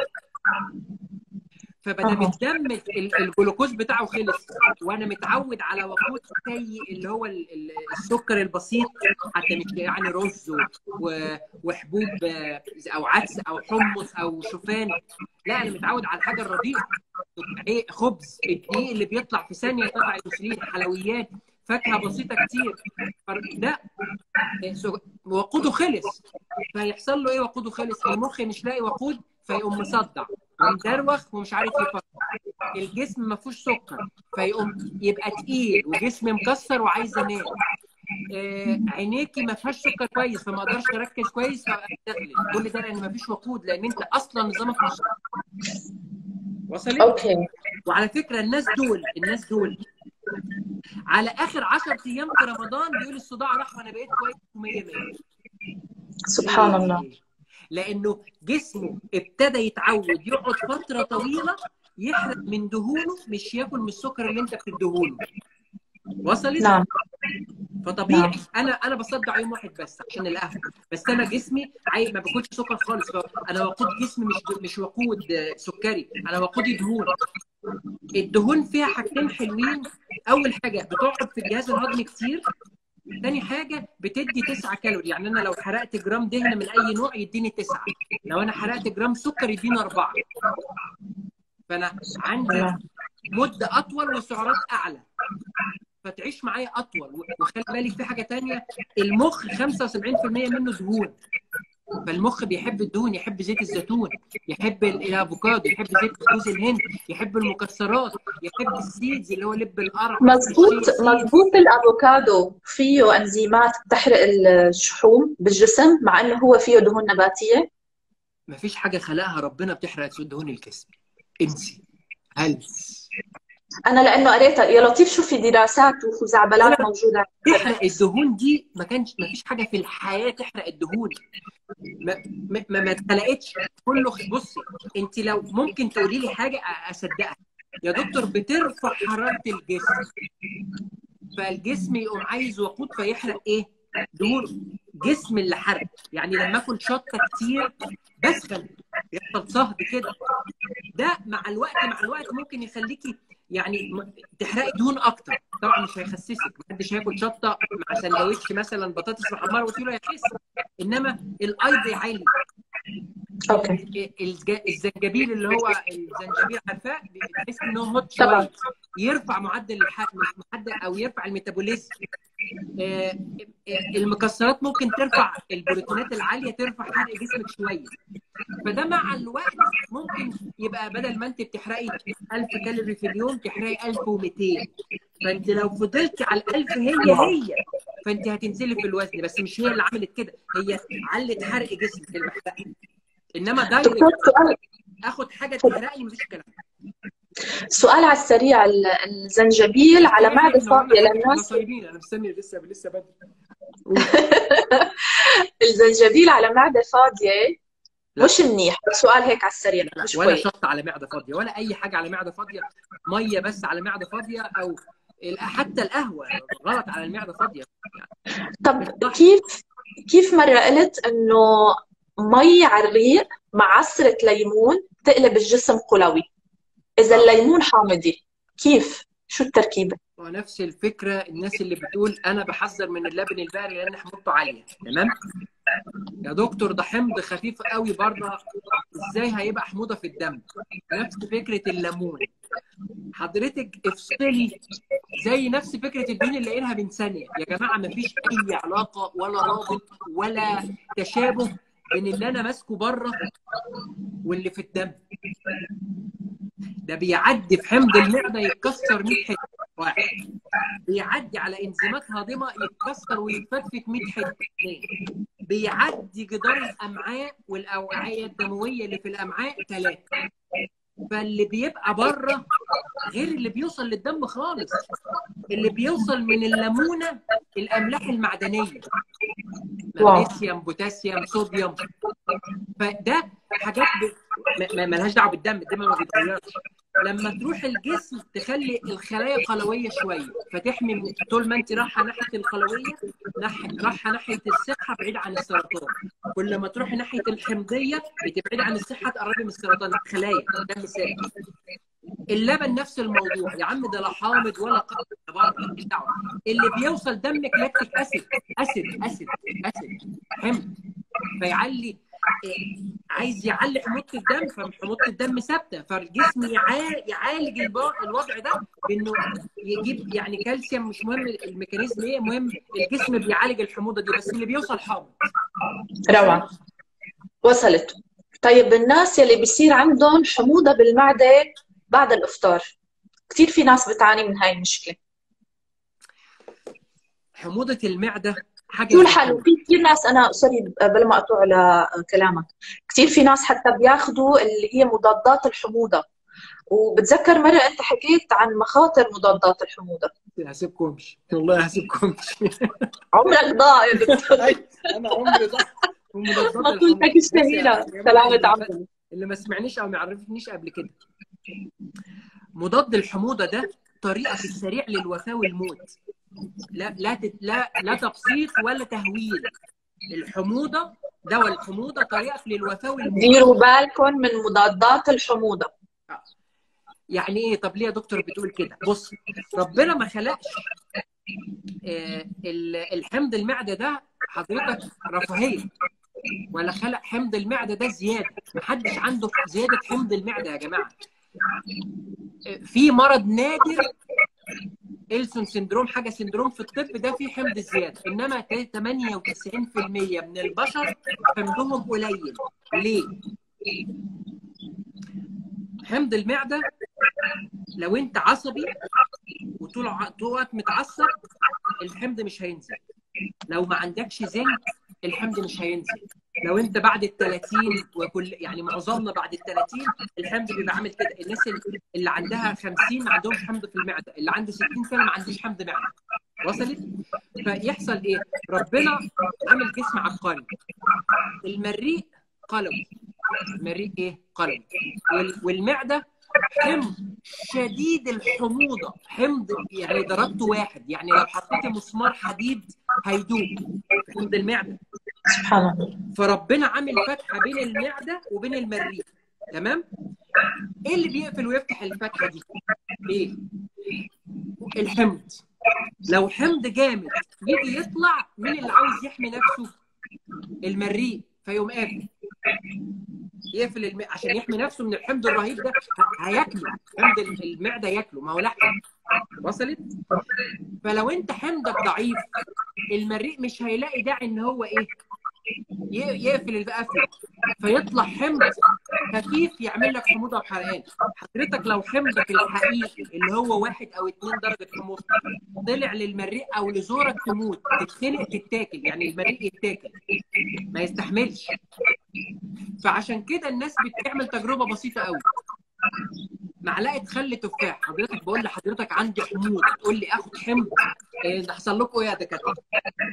فبدل أها. الدم ال- الجلوكوز بتاعه خلص وانا متعود على وقود سيء اللي هو ال- ال- السكر البسيط حتى مش يعني رز و- و- وحبوب آه، او عدس او حمص او شوفان لا انا متعود على الحاجه الرديئه ايه خبز الدقيق اللي بيطلع في ثانيه يطلع الانسولين حلويات فاكهه بسيطه كتير لا سو- وقوده خلص فيحصل له ايه وقوده خلص المخ مش لاقي وقود فيقوم مصدع ومدروخ ومش عارف يفكر الجسم ما فيهوش سكر فيقوم يبقى تقيل وجسم مكسر وعايز انام آه، عينيكي ما فيهاش سكر كويس فما اقدرش اركز كويس فاغلب كل ده لان ما فيش وقود لان انت اصلا نظامك مش وصلت اوكي وعلى فكره الناس دول الناس دول على اخر 10 ايام في رمضان بيقول الصداع راح وانا بقيت كويس 100 100 سبحان الله لانه جسمه ابتدى يتعود يقعد فتره طويله يحرق من دهونه مش ياكل من السكر اللي انت بتديهوله وصلت؟ نعم فطبيعي نعم. انا انا بصدع يوم واحد بس عشان القهوه بس انا جسمي عاي... ما باكلش سكر خالص انا وقود جسمي مش مش وقود آه، سكري انا وقودي دهون الدهون فيها حاجتين حلوين اول حاجه بتقعد في الجهاز الهضمي كتير تاني حاجه بتدي 9 كالوري يعني انا لو حرقت جرام دهن من اي نوع يديني 9 لو انا حرقت جرام سكر يديني 4 فانا عندي نعم. مده اطول وسعرات اعلى فتعيش معايا اطول وخلي بالك في حاجه تانية المخ 75% منه دهون فالمخ بيحب الدهون يحب زيت الزيتون يحب ال- الافوكادو يحب زيت جوز الهند يحب المكسرات يحب السيدز اللي هو لب القرع مزبوط الشيا سيدز. مزبوط الافوكادو فيه انزيمات بتحرق الشحوم بالجسم مع انه هو فيه دهون نباتيه مفيش حاجه خلقها ربنا بتحرق دهون الجسم انسي هلس انا لانه قريتها يا لطيف شو في دراسات وخزعبلات موجوده تحرق الدهون دي ما كانش ما فيش حاجه في الحياه تحرق الدهون ما ما, ما, ما اتخلقتش كله بصي انت لو ممكن تقولي لي حاجه أ- اصدقها يا دكتور بترفع حراره الجسم فالجسم يقوم عايز وقود فيحرق ايه؟ دهون جسم اللي حرق يعني لما اكل شطه كتير بسخن يحصل صهد كده ده مع الوقت مع الوقت ممكن يخليكي يعني م- تحرقي دهون اكتر طبعا مش هيخسسك محدش هياكل شطه مع سندوتش مثلا بطاطس محمره وتقول له هيخس انما الايض عالي اوكي الج- الزنجبيل اللي هو الزنجبيل عارفاه بتحس ان هو هوت طبعا. شويه يرفع معدل الحرق مش معدل او يرفع الميتابوليزم آه، آه، المكسرات ممكن ترفع البروتينات العاليه ترفع حرق جسمك شويه فده مع الوقت ممكن يبقى بدل ما انت بتحرقي 1000 كالوري في اليوم تحرقي 1200 فانت لو فضلتي على ال 1000 هي هي فانت هتنزلي في الوزن بس مش هي اللي عملت كده هي علت حرق جسمك اللي محرقه انما دايركت دكتور سؤال اخد حاجه تحرقني مفيش الكلام ده. سؤال على السريع ال- الزنجبيل على معده إحنا قلنا فاضيه إحنا للناس طيبين انا مستني لسه لسه بدري الزنجبيل على معده فاضيه لا. مش منيح سؤال هيك على السريع لا مش ولا كويس شط على معده فاضيه ولا اي حاجه على معده فاضيه ميه بس على معده فاضيه او ال- حتى القهوه غلط على المعده فاضيه طب كيف كيف مرة قلت انه مي على الريق مع عصرة ليمون تقلب الجسم قلوي اذا الليمون حامضي كيف شو التركيبة ونفس الفكره الناس اللي بتقول انا بحذر من اللبن الباري لان حموضته عاليه تمام يا دكتور ده حمض خفيف قوي بره ازاي هيبقى حموضه في الدم نفس فكره الليمون حضرتك افصلي زي نفس فكره الدين اللي قايلها من ثانيه يا جماعه مفيش اي علاقه ولا رابط ولا تشابه بين اللي انا ماسكه بره واللي في الدم ده بيعدي في حمض المعده يتكسر 100 حته واحد بيعدي على انزيمات هاضمه يتكسر ويتفتفت 100 حته اثنين بيعدي جدار الامعاء والاوعيه الدمويه اللي في الامعاء ثلاثه فاللي بيبقى بره غير اللي بيوصل للدم خالص اللي بيوصل من الليمونه الاملاح المعدنيه واو. مغنيسيوم بوتاسيوم صوديوم فده حاجات ب... ما- ما ملهاش دعوه بالدم الدم ما بيتغيرش لما تروح الجسم تخلي الخلايا قلويه شويه فتحمي من- طول ما انت رايحه ناحيه القلويه ناحيه رايحه ناحيه الصحه بعيد عن السرطان كل ما تروحي ناحيه الحمضيه بتبعدي عن الصحه تقربي من السرطان الخلايا ده مثال اللبن نفس الموضوع يا عم ده لا حامض ولا قطع برضه ماليش دعوه اللي بيوصل دمك لاكتيك اسيد اسيد اسيد اسيد حمض فيعلي إيه، عايز يعلي حموضه الدم فحموضه الدم ثابته فالجسم يعا- يعالج الب- الوضع ده بانه يجيب يعني كالسيوم مش مهم الميكانيزم ايه مهم الجسم بيعالج الحموضه دي بس اللي بيوصل حامض روعة وصلت طيب الناس يلي بيصير عندهم حموضة بالمعدة بعد الإفطار كثير في ناس بتعاني من هاي المشكلة حموضه المعده حاجه شو الحل وفي كثير ناس أنا سوري بلا ما أقطع على كلامك كثير في ناس حتى بياخذوا اللي هي مضادات الحموضة وبتذكر مرة أنت حكيت عن مخاطر مضادات الحموضة هسيبكمش والله هسيبكمش عمرك ضاع يا دكتور انا عمري ضاع ومضادات ما الحموضة. قلتك الشهيرة بس يا جماعة سلامة اللي- عمرك اللي ما سمعنيش او ما عرفنيش قبل كده مضاد الحموضه ده طريقه في السريع للوفاه والموت لا لا تت- لا لا تبسيط ولا تهويل الحموضه دواء الحموضه طريقه للوفاه والموت ديروا بالكم من مضادات الحموضة يعني ايه طب ليه يا دكتور بتقول كده بص ربنا ما خلقش آه، ال- الحمض المعده ده حضرتك رفاهيه ولا خلق حمض المعده ده زياده محدش عنده زياده حمض المعده يا جماعه آه، في مرض نادر إلسون سندروم حاجه سندروم في الطب ده فيه حمض زياده انما 98% من البشر حمضهم قليل ليه؟ حمض المعده لو انت عصبي وطول ع- طول الوقت متعصب الحمض مش هينزل لو ما عندكش زنك الحمض مش هينزل لو انت بعد ال 30 وكل يعني معظمنا بعد ال 30 الحمض بيبقى عامل كده الناس اللي- اللي عندها 50 ما عندهمش حمض في المعده اللي عنده 60 سنه ما عندوش حمض معده وصلت فيحصل ايه ربنا عامل جسم عبقري المريء قلوي المريء ايه قلوي وال- والمعده حمض شديد الحموضه حمض يعني درجته واحد يعني لو حطيتي مسمار حديد هيدوب في حمض المعده سبحان الله فربنا عامل فتحه بين المعده وبين المريء تمام ايه اللي بيقفل ويفتح الفتحه دي ايه الحمض لو حمض جامد يجي يطلع مين اللي عاوز يحمي نفسه المريء فيقوم قافل يقفل الم... عشان يحمي نفسه من الحمض الرهيب ده ه- هياكله حمض المعده ياكله ما هو لحم وصلت فلو انت حمضك ضعيف المريء مش هيلاقي داعي ان هو ايه ي- يقفل القفل فيطلع حمض خفيف يعمل لك حموضه وحرقان حضرتك لو حمضك الحقيقي اللي هو واحد او اتنين درجه حموضه طلع للمريء او لزورك تموت تتخنق تتاكل يعني المريء يتاكل ما يستحملش فعشان كده الناس بتعمل تجربه بسيطه قوي معلقه خل تفاح حضرتك بقول لحضرتك عندي حموضه تقول لي اخد حمض إيه ده حصل لكم ايه يا دكاتره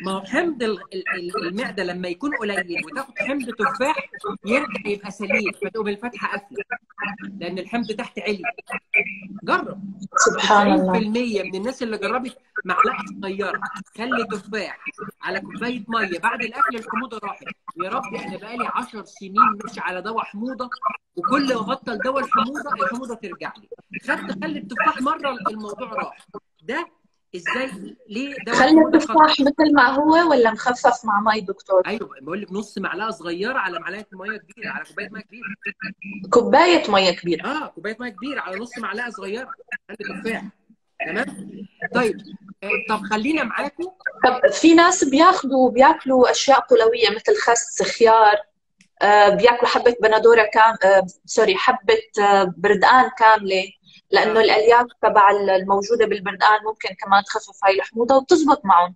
ما هو حمض ال- ال- ال- المعده لما يكون قليل وتاخد حمض تفاح يرجع يبقى سليم فتقوم الفتحه قافله لان الحمض تحت علي جرب سبحان 90% الله من الناس اللي جربت معلقه صغيره خلي تفاح على كوبايه ميه بعد الاكل الحموضه راحت يا رب انا بقالي 10 سنين ماشي على دواء حموضه وكل ما ابطل دواء الحموضه الحموضه ترجع لي خدت خلي التفاح مره الموضوع راح ده ازاي ليه دواء خلي الحموضة خطر؟ التفاح مثل ما هو ولا مخفف مع مي دكتور ايوه بقول لك نص معلقه صغيره على معلقه ميه كبيره على كوبايه ميه كبيره كوبايه ميه كبيره اه كوبايه ميه كبيره على نص معلقه صغيره خلي تفاح تمام طيب آه، طب خلينا معاكم طب في ناس بياخذوا بياكلوا اشياء قلويه مثل خس خيار آه، بياكلوا حبه بندوره كام آه، سوري حبه آه، بردقان كامله لانه آه. الالياف تبع الموجوده بالبردقان ممكن كمان تخفف هاي الحموضه وبتزبط معهم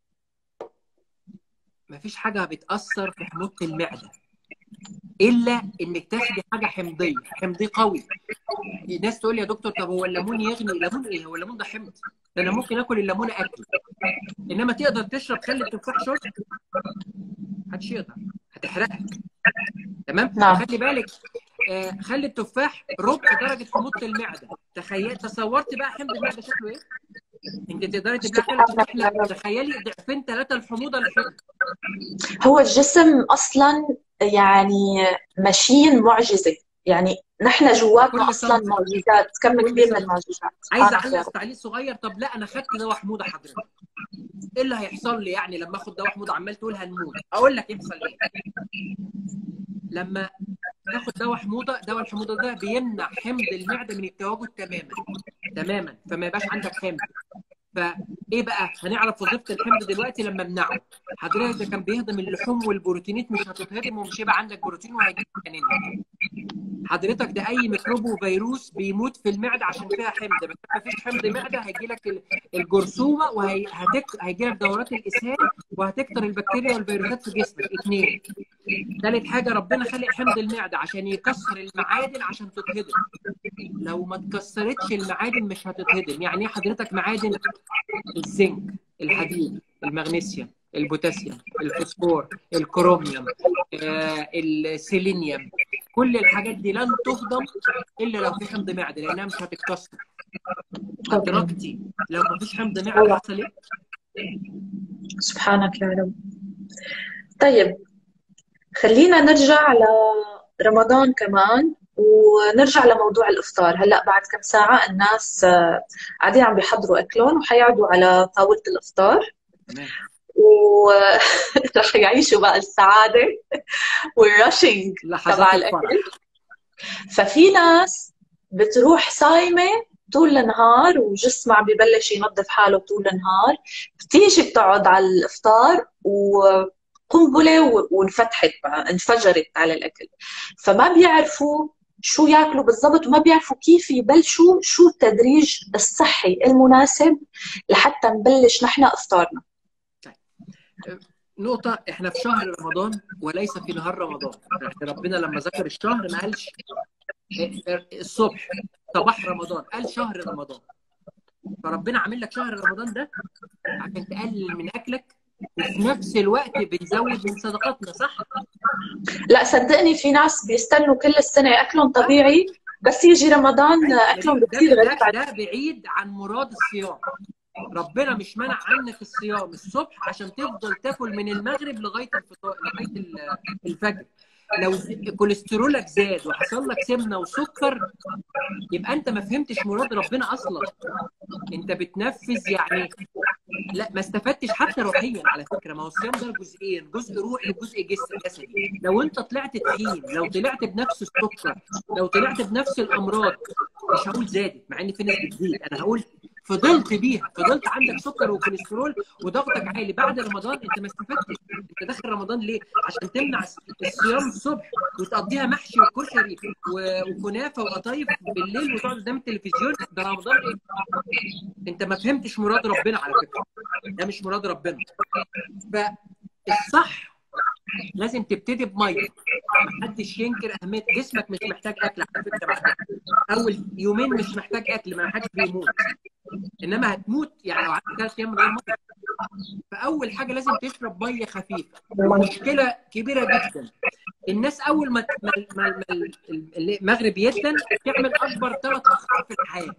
مفيش حاجه بتاثر في حموضه المعده الا انك تاخدي حاجه حمضيه حمضي قوي الناس تقول لي يا دكتور طب هو الليمون يغني الليمون ايه هو الليمون ده حمض ده انا ممكن اكل الليمونه اكل انما تقدر تشرب خل التفاح شرب محدش يقدر هتحرقك تمام نعم. خلي بالك آه خلي التفاح ربع درجه حموضه المعده تخيل تصورت بقى حمض المعده شكله ايه انت تقدري تبلعي خل التفاح لا تخيلي ضعفين ثلاثه الحموضه للحمض هو الجسم اصلا يعني ماشين معجزه يعني نحن جواتنا كل اصلا سنة. معجزات كم كل كبير سنة. من المعجزات عايز سبحانك يا اعلق رب. تعليق صغير طب لا انا خدت دواء حموضه حضرتك ايه اللي هيحصل لي يعني لما اخد دواء حموضه عمال تقول هنموت اقول لك يحصل ايه لما تاخد دواء حموضه دواء الحموضه ده بيمنع حمض المعده من التواجد تماما تماما فما يبقاش عندك حمض فايه بقى هنعرف وظيفه الحمض دلوقتي لما امنعه حضرتك ده كان بيهضم اللحوم والبروتينات مش هتتهضم ومش هيبقى عندك بروتين وهيجيب انيميا حضرتك ده اي ميكروب وفيروس بيموت في المعده عشان فيها حمض بس ما فيش حمض معده هيجي لك الجرثومه وهيجي لك دورات الاسهال وهتكتر البكتيريا والفيروسات في جسمك اثنين ثالث حاجه ربنا خلق حمض المعده عشان يكسر المعادن عشان تتهضم لو ما اتكسرتش المعادن مش هتتهضم يعني ايه حضرتك معادن الزنك الحديد المغنيسيوم البوتاسيوم الفوسفور الكروميوم آه، السيلينيوم كل الحاجات دي لن تهضم الا لو في حمض معده لانها مش هتتكسر ادركتي لو ما فيش حمض معده حصل ايه؟ سبحانك يا رب طيب خلينا نرجع على رمضان كمان ونرجع لموضوع الافطار هلا بعد كم ساعه الناس آه، قاعدين عم بيحضروا اكلهم وحيقعدوا على طاوله الافطار تمام ورح يعيشوا بقى السعاده والرشنج تبع لحظات الاكل الفرح ففي ناس بتروح صايمه طول النهار وجسمها عم ببلش ينظف حاله طول النهار بتيجي بتقعد على الافطار وقنبله و- وانفتحت بقى انفجرت على الاكل فما بيعرفوا شو ياكلوا بالضبط وما بيعرفوا كيف يبلشوا شو التدريج الصحي المناسب لحتى نبلش نحن افطارنا نقطة احنا في شهر رمضان وليس في نهار رمضان احنا ربنا لما ذكر الشهر ما قالش الصبح صباح رمضان قال شهر رمضان فربنا عامل لك شهر رمضان ده عشان تقلل من اكلك وفي نفس الوقت بنزود من صدقاتنا صح؟ لا صدقني في ناس بيستنوا كل السنه اكلهم طبيعي بس يجي رمضان اكلهم ده, بكثير ده, غريب ده, ده بعيد عن مراد الصيام ربنا مش منع عنك الصيام الصبح عشان تفضل تاكل من المغرب لغايه الفطار لغايه ال- الفجر لو ز- كوليسترولك زاد وحصل لك سمنه وسكر يبقى انت ما فهمتش مراد ربنا اصلا انت بتنفذ يعني لا ما استفدتش حتى روحيا على فكره ما هو الصيام ده جزئين جزء روحي وجزء جس- جسدي لو انت طلعت تخين لو طلعت بنفس السكر لو طلعت بنفس الامراض مش هقول زادت مع ان في ناس بتزيد انا هقول فضلت بيها فضلت عندك سكر وكوليسترول وضغطك عالي بعد رمضان انت ما استفدتش انت داخل رمضان ليه عشان تمنع الصيام الصبح وتقضيها محشي وكشري و- وكنافه وقطايف بالليل وتقعد قدام التلفزيون ده رمضان ايه انت ما فهمتش مراد ربنا على فكره ده مش مراد ربنا فالصح لازم تبتدي بميه محدش ينكر اهميه جسمك مش محتاج اكل على فكره بعد اول يومين مش محتاج اكل ما حدش بيموت انما هتموت يعني لو قعدت ثلاث ايام من غير ميه فاول حاجه لازم تشرب ميه خفيفه مشكله كبيره جدا الناس اول ما ما ما- ما المغرب يدن تعمل اكبر ثلاث اخطاء في الحياه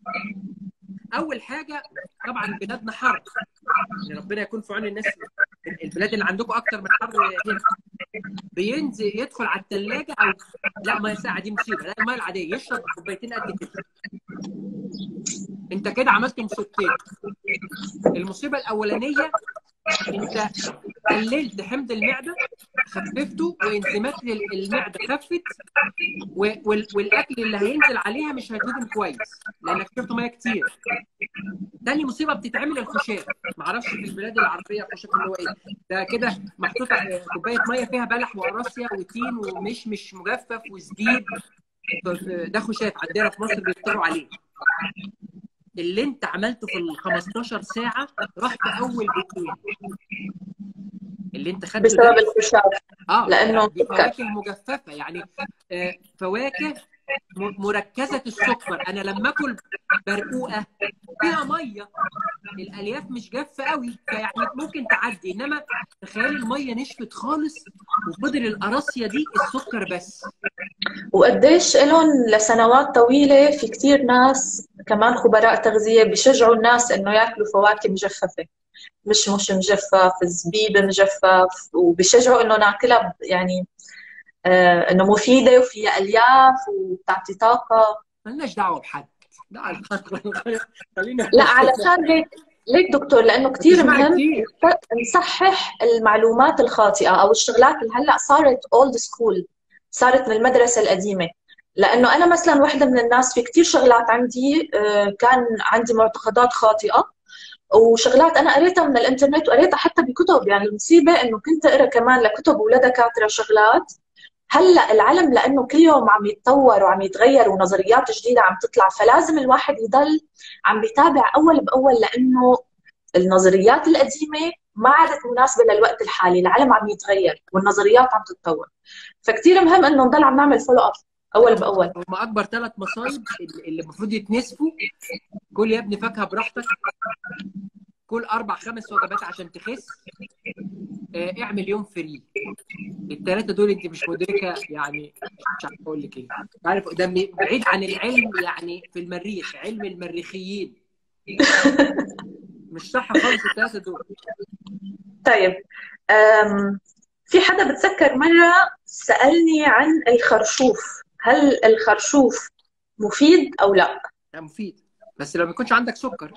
اول حاجه طبعا بلادنا حر يعني ربنا يكون في عون الناس البلاد اللي عندكم اكتر من حر هنا بينزل يدخل على الثلاجه او لا ميه ساقعه دي مصيبه لا الميه العاديه يشرب كوبايتين قد كده انت كده عملت مصيبتين المصيبه الاولانيه انت قللت حمض المعده خففته وانزيمات المعده خفت و- وال- والاكل اللي هينزل عليها مش هيتهضم كويس لانك شربت ميه كتير تاني مصيبه بتتعمل الخشاف معرفش في البلاد العربيه الخشاف اللي هو ايه ده كده محطوط على كوبايه ميه فيها بلح وقراصيا وتين ومشمش مجفف وزبيب ده خشاف عندنا في مصر بيفطروا عليه اللي انت عملته في ال 15 ساعه راح في اول بيتين اللي انت خدته بسبب ده الخشاف اه لأنه دي فواكه مجففه يعني آه، فواكه م- مركزه السكر انا لما اكل برقوقه فيها ميه الالياف مش جافه قوي فيعني ممكن تعدي انما تخيل الميه نشفت خالص وفضل القراصيه دي السكر بس وقديش لهم لسنوات طويلة في كتير ناس كمان خبراء تغذية بيشجعوا الناس إنه ياكلوا فواكه مجففة مش مش مجفف زبيب مجفف وبيشجعوا إنه ناكلها ب- يعني آه إنه مفيدة وفيها ألياف وبتعطي طاقة مالناش دعوه بحد لا خلينا لا علشان هيك ليك دكتور لأنه كتير بتسمعي مهم كتير. نصحح المعلومات الخاطئة أو الشغلات اللي هلأ صارت اولد سكول صارت من المدرسة القديمة لأنه أنا مثلا واحدة من الناس في كتير شغلات عندي آه، كان عندي معتقدات خاطئة وشغلات أنا قريتها من الإنترنت وقريتها حتى بكتب يعني المصيبة إنه كنت أقرأ كمان لكتب ولدكاترة شغلات هلا العلم لانه كل يوم عم يتطور وعم يتغير ونظريات جديده عم تطلع فلازم الواحد يضل عم بيتابع اول باول لانه النظريات القديمه ما عادت مناسبه للوقت الحالي، العالم عم يتغير والنظريات عم تتطور. فكتير مهم انه نضل عم نعمل فولو اب اول باول. هم اكبر ثلاث مصايب اللي اللي المفروض يتنسفوا كل يا ابني فاكهه براحتك كل اربع خمس وجبات عشان تخس آه، اعمل يوم فري الثلاثه دول انت مش مدركه يعني مش عارف اقول لك ايه عارف ده م- بعيد عن العلم يعني في المريخ علم المريخيين مش صح خالص الثلاثه دول طيب أم في حدا بتذكر مره سالني عن الخرشوف، هل الخرشوف مفيد او لا؟ ده مفيد بس لو ما يكونش عندك سكر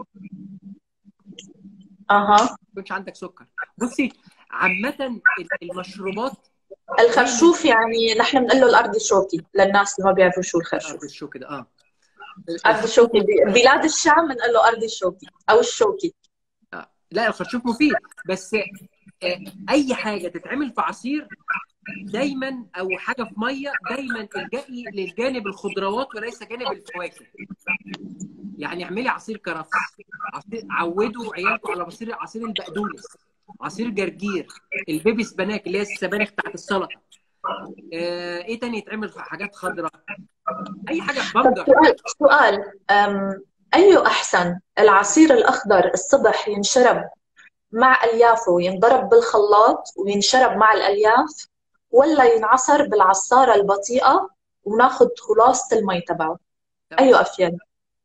اها ما يكونش عندك سكر بصي عامه المشروبات الخرشوف يعني نحن بنقول له الارض الشوكي للناس اللي ما بيعرفوا شو الخرشوف. ارض الشو كده اه ارض الشوكي ب- بلاد الشام بنقول له ارض الشوكي او الشوكي آه. لا الخرشوف مفيد بس آه، اي حاجه تتعمل في عصير دايما او حاجه في ميه دايما الجئي للجانب الخضروات وليس جانب الفواكه يعني اعملي عصير كرفس عصير عودوا عيالكم على عصير عصير البقدونس عصير جرجير البيبي سباناك اللي هي السبانخ بتاعت السلطه آه، ايه تاني يتعمل في حاجات خضراء اي حاجه طب بنجر سؤال سؤال أم أي أحسن العصير الأخضر الصبح ينشرب مع أليافه وينضرب بالخلاط وينشرب مع الألياف ولا ينعصر بالعصارة البطيئة وناخد خلاصة المي تبعه أي أفيد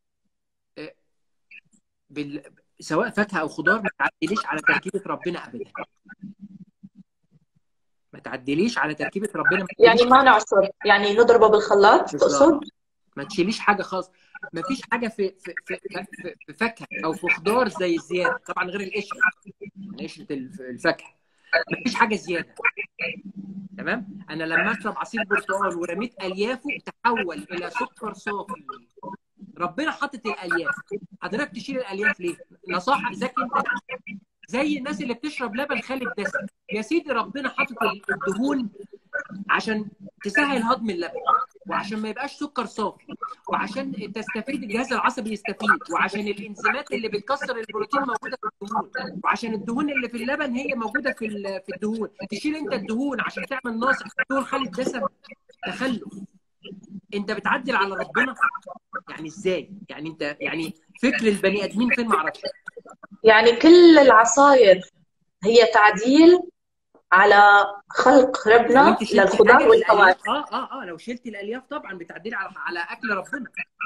بال... سواء فاكهه او خضار ما تعدليش على تركيبه ربنا ابدا ما تعدليش على تركيبه ربنا ما يعني تشيليش- ما نعصر يعني نضربه بالخلاط بالظبط. تقصد ما تشيليش حاجه خالص ما فيش حاجه في في في, في, في فاكهه او في خضار زي الزياده طبعا غير القشره يعني قشره الف- الفاكهه ما فيش حاجه زياده تمام انا لما اشرب عصير برتقال ورميت اليافه تحول الى سكر صافي ربنا حاطط الالياف حضرتك تشيل الالياف ليه نصاحه ذكي انت زي الناس اللي بتشرب لبن خالي الدسم يا سيدي ربنا حاطط الدهون عشان تسهل هضم اللبن وعشان ما يبقاش سكر صافي وعشان تستفيد الجهاز العصبي يستفيد وعشان الانزيمات اللي بتكسر البروتين موجوده في الدهون وعشان الدهون اللي في اللبن هي موجوده في ال- في الدهون تشيل انت الدهون عشان تعمل ناصع دهون خالي الدسم تخلف انت بتعدل على ربنا يعني ازاي يعني انت يعني فكر البني ادمين فين ما اعرفش يعني كل العصاير هي تعديل على خلق لو ربنا انت شلتي للخضار حاجه والفواكه الالياف اه اه اه لو شلتي الالياف طبعا بتعدلي على على اكل ربنا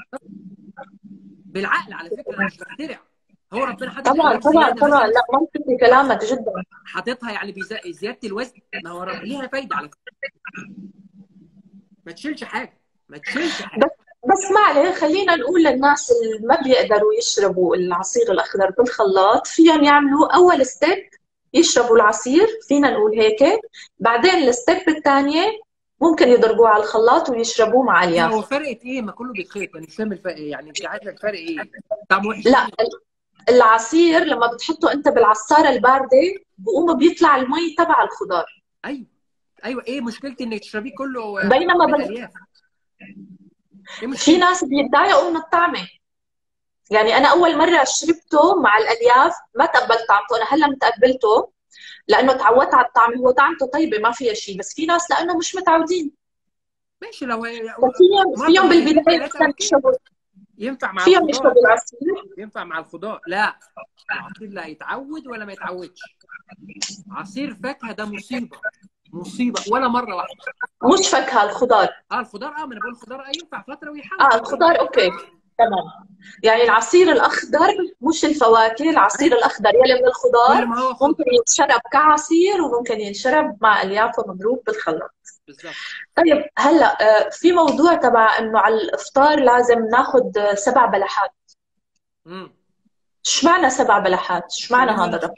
بالعقل على فكره انا مش بخترع هو ربنا حاطط طبعا الالياف طبعا زياده طبعا مثلا لا منطقي كلامك جدا حاططها يعني بزا- زياده الوزن ما هو رب- ليها فايده على فكره ما تشيلش حاجه ما تشيلش حاجه بس بس ما عليه خلينا نقول للناس اللي ما بيقدروا يشربوا العصير الأخضر بالخلاط فيهم يعملوا أول ستيب يشربوا العصير فينا نقول هيك بعدين الستيب الثانية ممكن يضربوه على الخلاط ويشربوه مع لا الياف هو فرقت ايه ما كله بيتخيط انا مش فاهم الفرق ايه يعني انت عارفه الفرق ايه طعم وحش لا العصير لما بتحطه انت بالعصارة الباردة بقوم بيطلع المي تبع الخضار ايوه ايوه ايه مشكلتي انك تشربيه كله بينما بال- بالالياف ايه في مشكلتي ناس بيتضايقوا من الطعمة يعني أنا أول مرة شربته مع الألياف ما تقبلت طعمته أنا هلا متقبلته لأنه تعودت على الطعم هو طعمته طيبة ما فيها شيء بس في ناس لأنه مش متعودين ماشي لو ففيهم مرة فيهم مرتين بالبداية ثلاثة مثلا اوكي يشربوا ينفع مع فيهم الخضار يشربوا العصير ينفع مع الخضار لا العصير لا يتعود ولا ما يتعودش عصير فاكهه ده مصيبه مصيبه ولا مره واحده مش فاكهة الخضار اه الخضار اه ما انا بقول الخضار اه ينفع فتره ويحول اه الخضار اوكي تمام يعني العصير الأخضر مش الفواكه العصير الأخضر يلي من كل الخضار ما هو خضار ممكن ينشرب كعصير وممكن ينشرب مع ألياف ومضروب بالخلاط بالظبط طيب هلا آه، في موضوع تبع انه على الافطار لازم ناخذ آه، سبع بلحات امم ايش معنى سبع بلحات ايش معنى هذا الرقم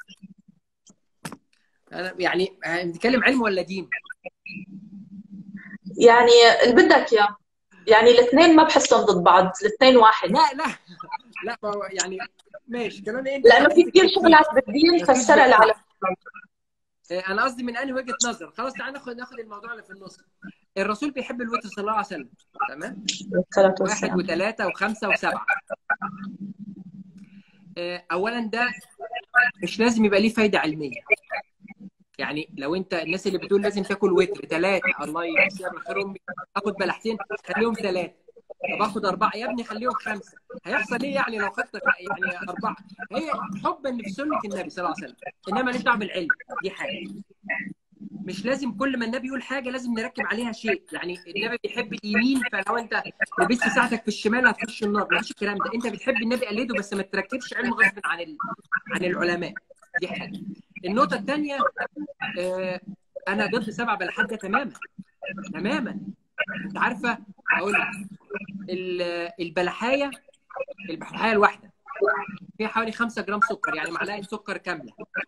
انا يعني آه، بنتكلم علم ولا دين؟ يعني اللي بدك اياه يعني الاثنين ما بحسهم ضد بعض الاثنين واحد لا لا لا ما هو يعني ماشي كمان انت لانه في حديثك كثير كتير. شغلات بالدين مفيش فسرها بلحة. على آه، انا قصدي من انهي وجهه نظر خلاص تعالى ناخد ناخد الموضوع اللي في النص الرسول بيحب الوتر صلى الله عليه وسلم تمام الصلاه واحد والسلام وثلاثة وخمسة وسبعة آه، أولا ده مش لازم يبقى ليه فايدة علمية يعني لو أنت الناس اللي بتقول لازم تاكل وتر ثلاثة الله يجزيها بالخير أمي آخد بلحتين خليهم ثلاثة طب آخد أربعة يا ابني خليهم خمسة هيحصل إيه يعني لو خدت يعني أربعة هي حبا في سنة النبي صلى الله عليه وسلم إنما ليش دعوة بالعلم دي حاجة مش لازم كل ما النبي يقول حاجه لازم نركب عليها شيء يعني النبي بيحب اليمين فلو انت لبست ساعتك في الشمال هتخش النار مفيش الكلام ده انت بتحب النبي قلده بس ما تركبش علم غصب عن ال... عن العلماء دي حاجه النقطه الثانيه آه انا ضد سبع بلحات ده تماما تماما انت عارفه اقول لك ال- البلحايه البلحايه الواحده فيها حوالي 5 جرام سكر يعني معلقه سكر كامله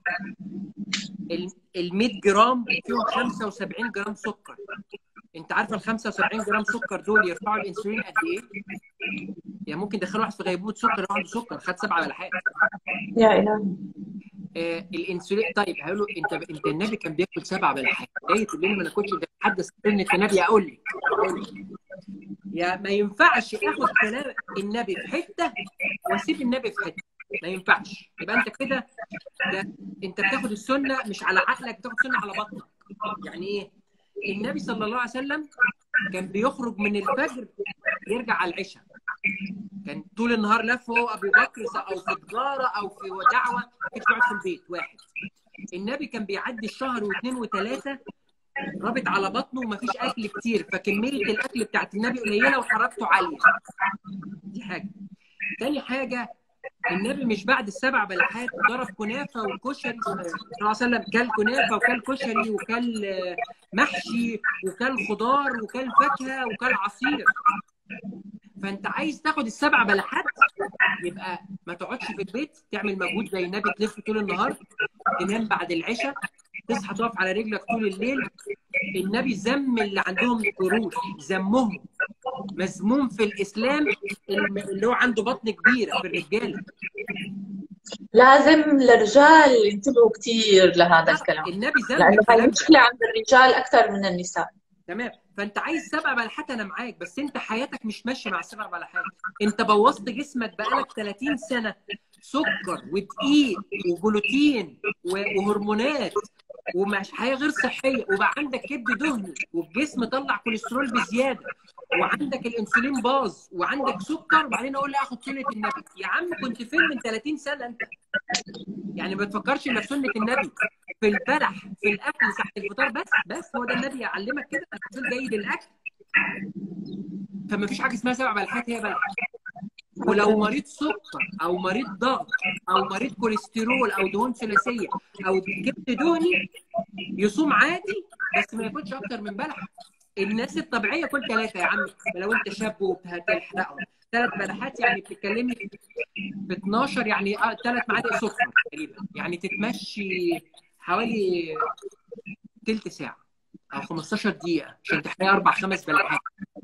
ال 100 جرام فيهم 75 جرام سكر انت عارفه ال 75 جرام سكر دول يرفعوا الانسولين قد ايه؟ يعني ممكن يدخلوا واحد في غيبوبه سكر لو عنده سكر خد سبعه بلحات يا الهي آه الانسولين طيب هيقولوا انت انت النبي كان بياكل سبعه بلحات جاي تقول لي ما ناكلش ده حدث سنه النبي اقول لك أقول لك. يا ما ينفعش اخد كلام النبي في حته واسيب النبي في حته ما ينفعش يبقى انت كده ده انت بتاخد السنه مش على عقلك بتاخد سنه على بطنك يعني ايه النبي صلى الله عليه وسلم كان بيخرج من الفجر يرجع على العشاء كان طول النهار لف هو ابو بكر او في تجاره او في دعوه كان بيقعد في البيت واحد النبي كان بيعدي الشهر واثنين وثلاثه رابط على بطنه ومفيش اكل كتير فكميه الاكل بتاعت النبي قليله وحرارته عاليه دي حاجه تاني حاجه النبي مش بعد السبع بلحات ضرب كنافه وكشري صلى الله عليه وسلم كل كنافه وكل كشري وكل آه، محشي وكل خضار وكل فاكهه وكل عصير فانت عايز تاخد السبع بلحات يبقى ما تقعدش في البيت تعمل مجهود زي النبي تلف طول النهار تنام بعد العشاء تصحى تقف على رجلك طول الليل النبي ذم اللي عندهم قروش ذمهم مذموم في الاسلام اللي هو عنده بطن كبيره في الرجاله لازم الرجال ينتبهوا كثير لهذا الكلام النبي ذم لانه هاي الكلام ده مشكله عند الرجال اكثر من النساء تمام فانت عايز سبع بلحات انا معاك بس انت حياتك مش ماشيه مع السبع بلحات انت بوظت جسمك بقالك 30 سنه سكر ودقيق وجلوتين و- وهرمونات ومش حياه غير صحيه وبقى عندك كبد دهني والجسم طلع كوليسترول بزياده وعندك الانسولين باظ وعندك سكر وبعدين اقول لي اخد سنه النبي يا عم كنت فين من 30 سنه انت يعني ما تفكرش الا في سنه النبي في البلح في الاكل تحت الفطار بس بس هو ده النبي يعلمك كده الرسول جيد الاكل فما فيش حاجه اسمها سبع بلحات هي بلح ولو مريض سكر او مريض ضغط او مريض كوليسترول او دهون ثلاثيه او كبد دهني يصوم عادي بس ما ياكلش اكتر من بلح الناس الطبيعيه كل ثلاثه يا عم لو انت شاب وهتحرقهم ثلاث بلحات يعني بتتكلمي ب 12 يعني ثلاث معالق سكر تقريبا يعني تتمشي حوالي ثلث ساعه او 15 دقيقه عشان تحرقي اربع خمس بلحات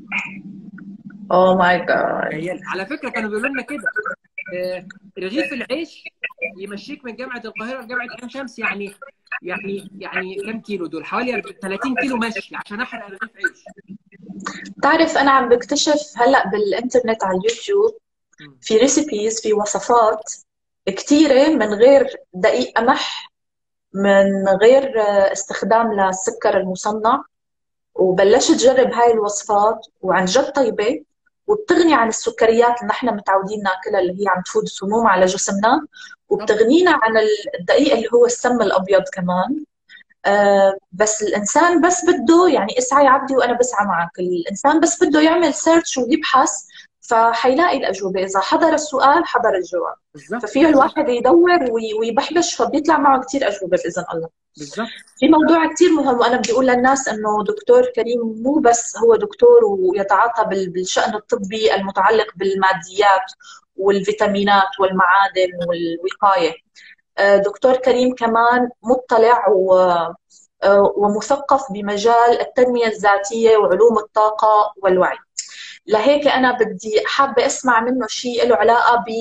اوه ماي جاد تخيل على فكره كانوا بيقولوا لنا كده آه، رغيف العيش يمشيك من جامعه القاهره لجامعه عين شمس يعني يعني يعني كم كيلو دول حوالي 30 كيلو مشي عشان احرق رغيف عيش تعرف انا عم بكتشف هلا بالانترنت على اليوتيوب مم. في ريسيبيز في وصفات كثيره من غير دقيق قمح من غير آه، استخدام للسكر المصنع وبلشت جرب هاي الوصفات وعن جد طيبه وبتغني عن السكريات اللي نحن متعودين ناكلها اللي هي عم تفوت سموم على جسمنا وبتغنينا عن الدقيق اللي هو السم الابيض كمان آه، بس الانسان بس بده يعني اسعى يا عبدي وانا بسعى معك الانسان بس بده يعمل سيرش ويبحث فحيلاقي الاجوبه اذا حضر السؤال حضر الجواب بالظبط ففيه الواحد يدور وي- ويبحبش فبيطلع معه كثير اجوبه باذن الله بالظبط في موضوع كثير مهم وانا بدي اقول للناس انه دكتور كريم مو بس هو دكتور ويتعاطى بال- بالشان الطبي المتعلق بالماديات والفيتامينات والمعادن والوقايه آه، دكتور كريم كمان مطلع و آه، ومثقف بمجال التنميه الذاتيه وعلوم الطاقه والوعي لهيك انا بدي حابه اسمع منه شيء له علاقه ب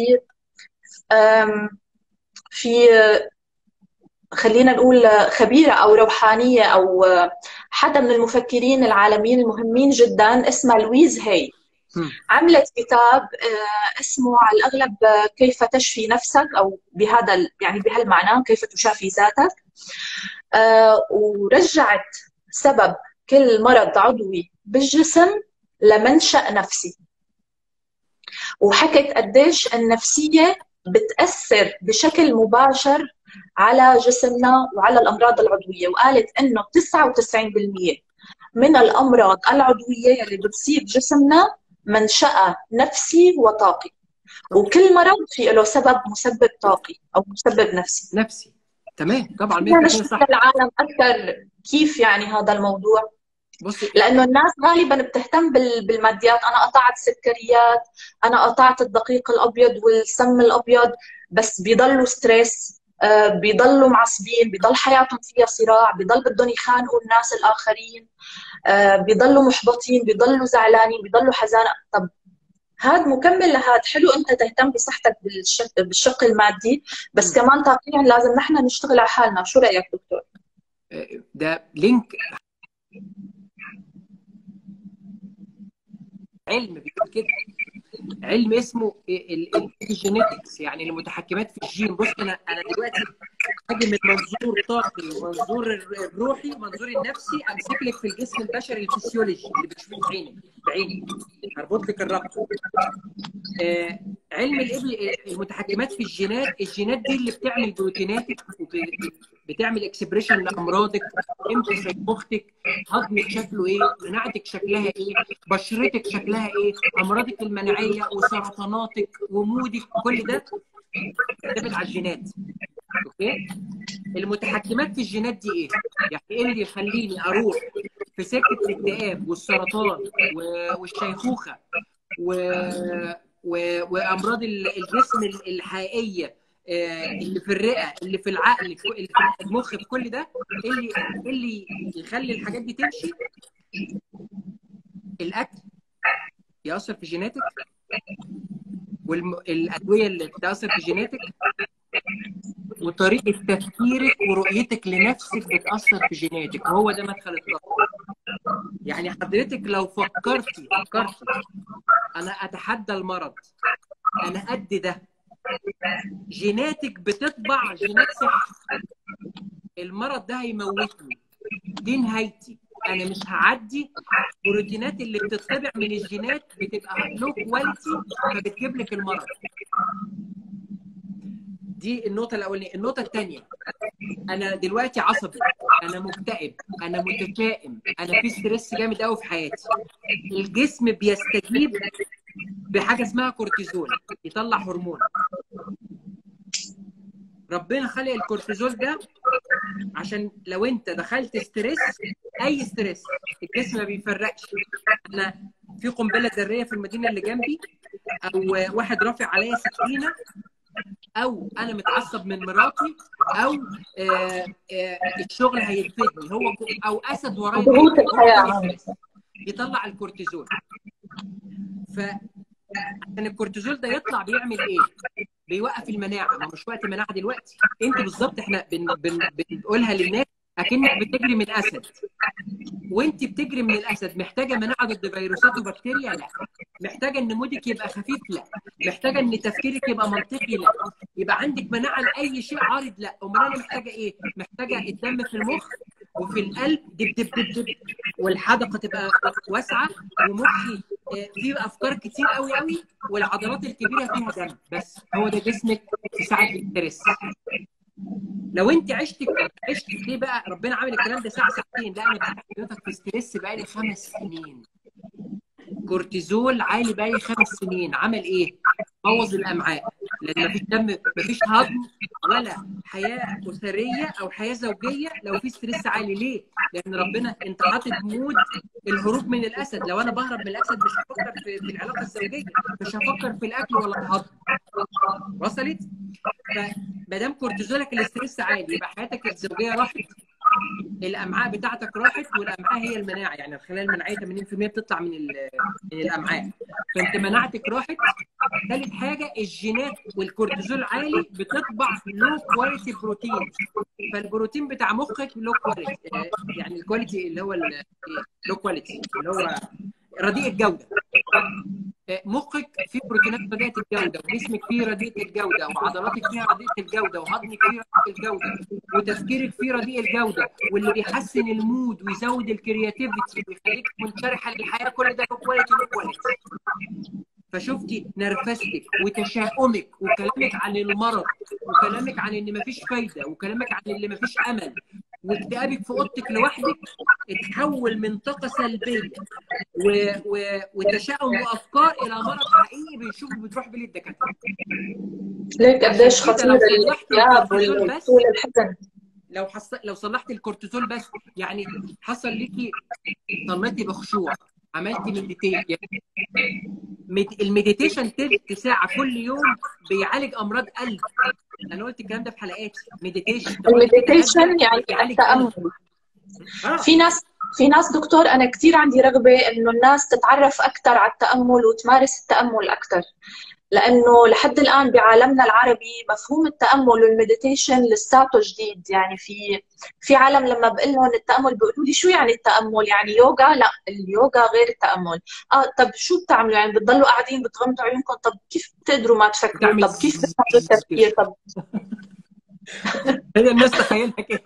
آم، في خلينا نقول خبيرة أو روحانية أو حدا من المفكرين العالميين المهمين جدا اسمها لويز هاي مم. عملت كتاب آه، اسمه على الأغلب آه، كيف تشفي نفسك أو بهذا ال- يعني بهالمعنى كيف تشافي ذاتك آه، ورجعت سبب كل مرض عضوي بالجسم لمنشأ نفسي وحكت قديش النفسية بتأثر بشكل مباشر على جسمنا وعلى الأمراض العضوية وقالت إنه 99% من الأمراض العضوية اللي بتصيب جسمنا منشأة نفسي وطاقي وكل مرض في له سبب مسبب طاقي أو مسبب نفسي نفسي تمام طبعا يعني 100% صح شفت العالم أكثر كيف يعني هذا الموضوع بصي لانه الناس غالبا بتهتم بال- بالماديات انا قطعت سكريات انا قطعت الدقيق الابيض والسم الابيض بس بيضلوا ستريس آه، بيضلوا معصبين بيضل حياتهم فيها صراع بيضل بدهم يخانقوا الناس الاخرين آه، بيضلوا محبطين بيضلوا زعلانين بيضلوا حزانة طب هذا مكمل لهذا حلو انت تهتم بصحتك بالشق, بالشق المادي بس مم. كمان طاقيا لازم نحن نشتغل على حالنا شو رايك دكتور ده لينك علم بيقول كده علم اسمه الجينيتكس يعني المتحكمات في الجين بص انا انا دلوقتي هاجي من منظور طاقي ومنظور الروحي ومنظور النفسي امسك لك في الجسم البشري الفسيولوجي اللي بتشوفيه بعينك بعينك هربط لك الربط آه علم الإبل المتحكمات في الجينات الجينات دي اللي بتعمل بروتيناتك بتعمل اكسبريشن لامراضك امتى في مخك هضمك شكله ايه مناعتك شكلها ايه بشرتك شكلها ايه امراضك المناعيه وسرطاناتك ومودك كل ده بيعتمد على الجينات اوكي المتحكمات في الجينات دي ايه يعني ايه اللي يخليني اروح في سكه الاكتئاب والسرطان والشيخوخه و... و... وامراض الجسم الحقيقيه اللي في الرئه اللي في العقل اللي في المخ في كل ده اللي اللي يخلي الحاجات دي تمشي الاكل ياثر في جيناتك والادويه اللي بتاثر في جيناتك وطريقه تفكيرك ورؤيتك لنفسك بتاثر في جيناتك هو ده مدخل الطاقه يعني حضرتك لو فكرتي فكرتي انا اتحدى المرض انا قد ده جيناتك بتطبع جينات صح المرض ده هيموتني دي نهايتي انا مش هعدي البروتينات اللي بتطبع من الجينات بتبقى لو كواليتي فبتجيب لك المرض دي النقطه الاولانيه النقطه الثانيه انا دلوقتي عصبي انا مكتئب انا متشائم انا في ستريس جامد قوي في حياتي الجسم بيستجيب بحاجه اسمها كورتيزول يطلع هرمون ربنا خلق الكورتيزول ده عشان لو انت دخلت ستريس اي ستريس الجسم ما بيفرقش انا في قنبله ذريه في المدينه اللي جنبي او واحد رافع عليا سكينه او انا متعصب من مراتي او آه آه الشغل هيرفدني هو او اسد ورايا ضغوط الحياه يطلع الكورتيزول ف عشان الكورتيزول ده يطلع بيعمل ايه؟ بيوقف المناعه ما مش وقت مناعه دلوقتي انت بالظبط احنا بن بن بنقولها للناس اكنك بتجري من اسد وانت بتجري من الاسد محتاجه مناعه ضد فيروسات وبكتيريا لا محتاجه ان مودك يبقى خفيف لا محتاجه ان تفكيرك يبقى منطقي لا يبقى عندك مناعه لاي شيء عارض لا امال انا محتاجه ايه محتاجه الدم في المخ وفي القلب دب دب دب دب والحدقه تبقى واسعه ومخي فيه افكار كتير قوي قوي والعضلات الكبيره فيها دم بس هو ده جسمك في ساعه الاسترس لو انت عشت عشت ليه بقى ربنا عامل الكلام ده ساعه ساعتين لا انا بقى حضرتك في ستريس بقالي خمس سنين كورتيزول عالي بقالي خمس سنين عمل ايه؟ بوظ الامعاء لان مفيش دم مفيش هضم ولا حياه اسريه او حياه زوجيه لو في ستريس عالي ليه؟ لان ربنا انت حاطط مود الهروب من الاسد لو انا بهرب من الاسد مش هفكر في, في العلاقه الزوجيه مش هفكر في الاكل ولا الهضم وصلت؟ فما دام كورتيزولك الاستريس عالي يبقى حياتك الزوجيه راحت الامعاء بتاعتك راحت والامعاء هي المناعه يعني الخلايا المناعيه 80% بتطلع من من الامعاء فانت مناعتك راحت ثالث حاجه الجينات والكورتيزول عالي بتطبع لو كواليتي بروتين فالبروتين بتاع مخك لو كواليتي يعني الكواليتي اللي هو لو كواليتي اللي هو رديء الجوده مخك فيه بروتينات رديئه الجوده وجسمك فيه رديئه الجوده وعضلاتك فيها رديئه الجوده وهضمك فيه رديئه الجوده وتفكيرك فيه رديء الجوده واللي بيحسن المود ويزود الكرياتيفيتي ويخليك منشرحه للحياه كل ده لو كواليتي لو كواليتي فشفتي نرفستك وتشاؤمك وكلامك عن المرض وكلامك عن ان مفيش فايده وكلامك عن ان مفيش امل واكتئابك في اوضتك لوحدك اتحول من طاقه سلبيه و... و... وتشاؤم وافكار الى مرض حقيقي بنشوفه بتروح بيه للدكاتره. ليك قديش خطير الاكتئاب والطول الحزن لو حص... لو صلحت الكورتيزول بس يعني حصل ليكي صليتي بخشوع عملتي مديتيشن المديتيشن تلت ساعه كل يوم بيعالج امراض قلب انا قلت الكلام ده في حلقاتي مديتيشن المديتيشن يعني التامل في ناس في ناس دكتور انا كثير عندي رغبه انه الناس تتعرف اكثر على التامل وتمارس التامل اكثر لانه لحد الان بعالمنا العربي مفهوم التامل والمديتيشن لساته جديد يعني في في عالم لما بقول لهم التامل بيقولوا لي شو يعني التامل يعني يوغا لا اليوغا غير التامل اه طب شو بتعملوا يعني بتضلوا قاعدين بتغمضوا عيونكم طب كيف بتقدروا ما تفكروا طب كيف بتعملوا التفكير طب هي الناس تخيلها كده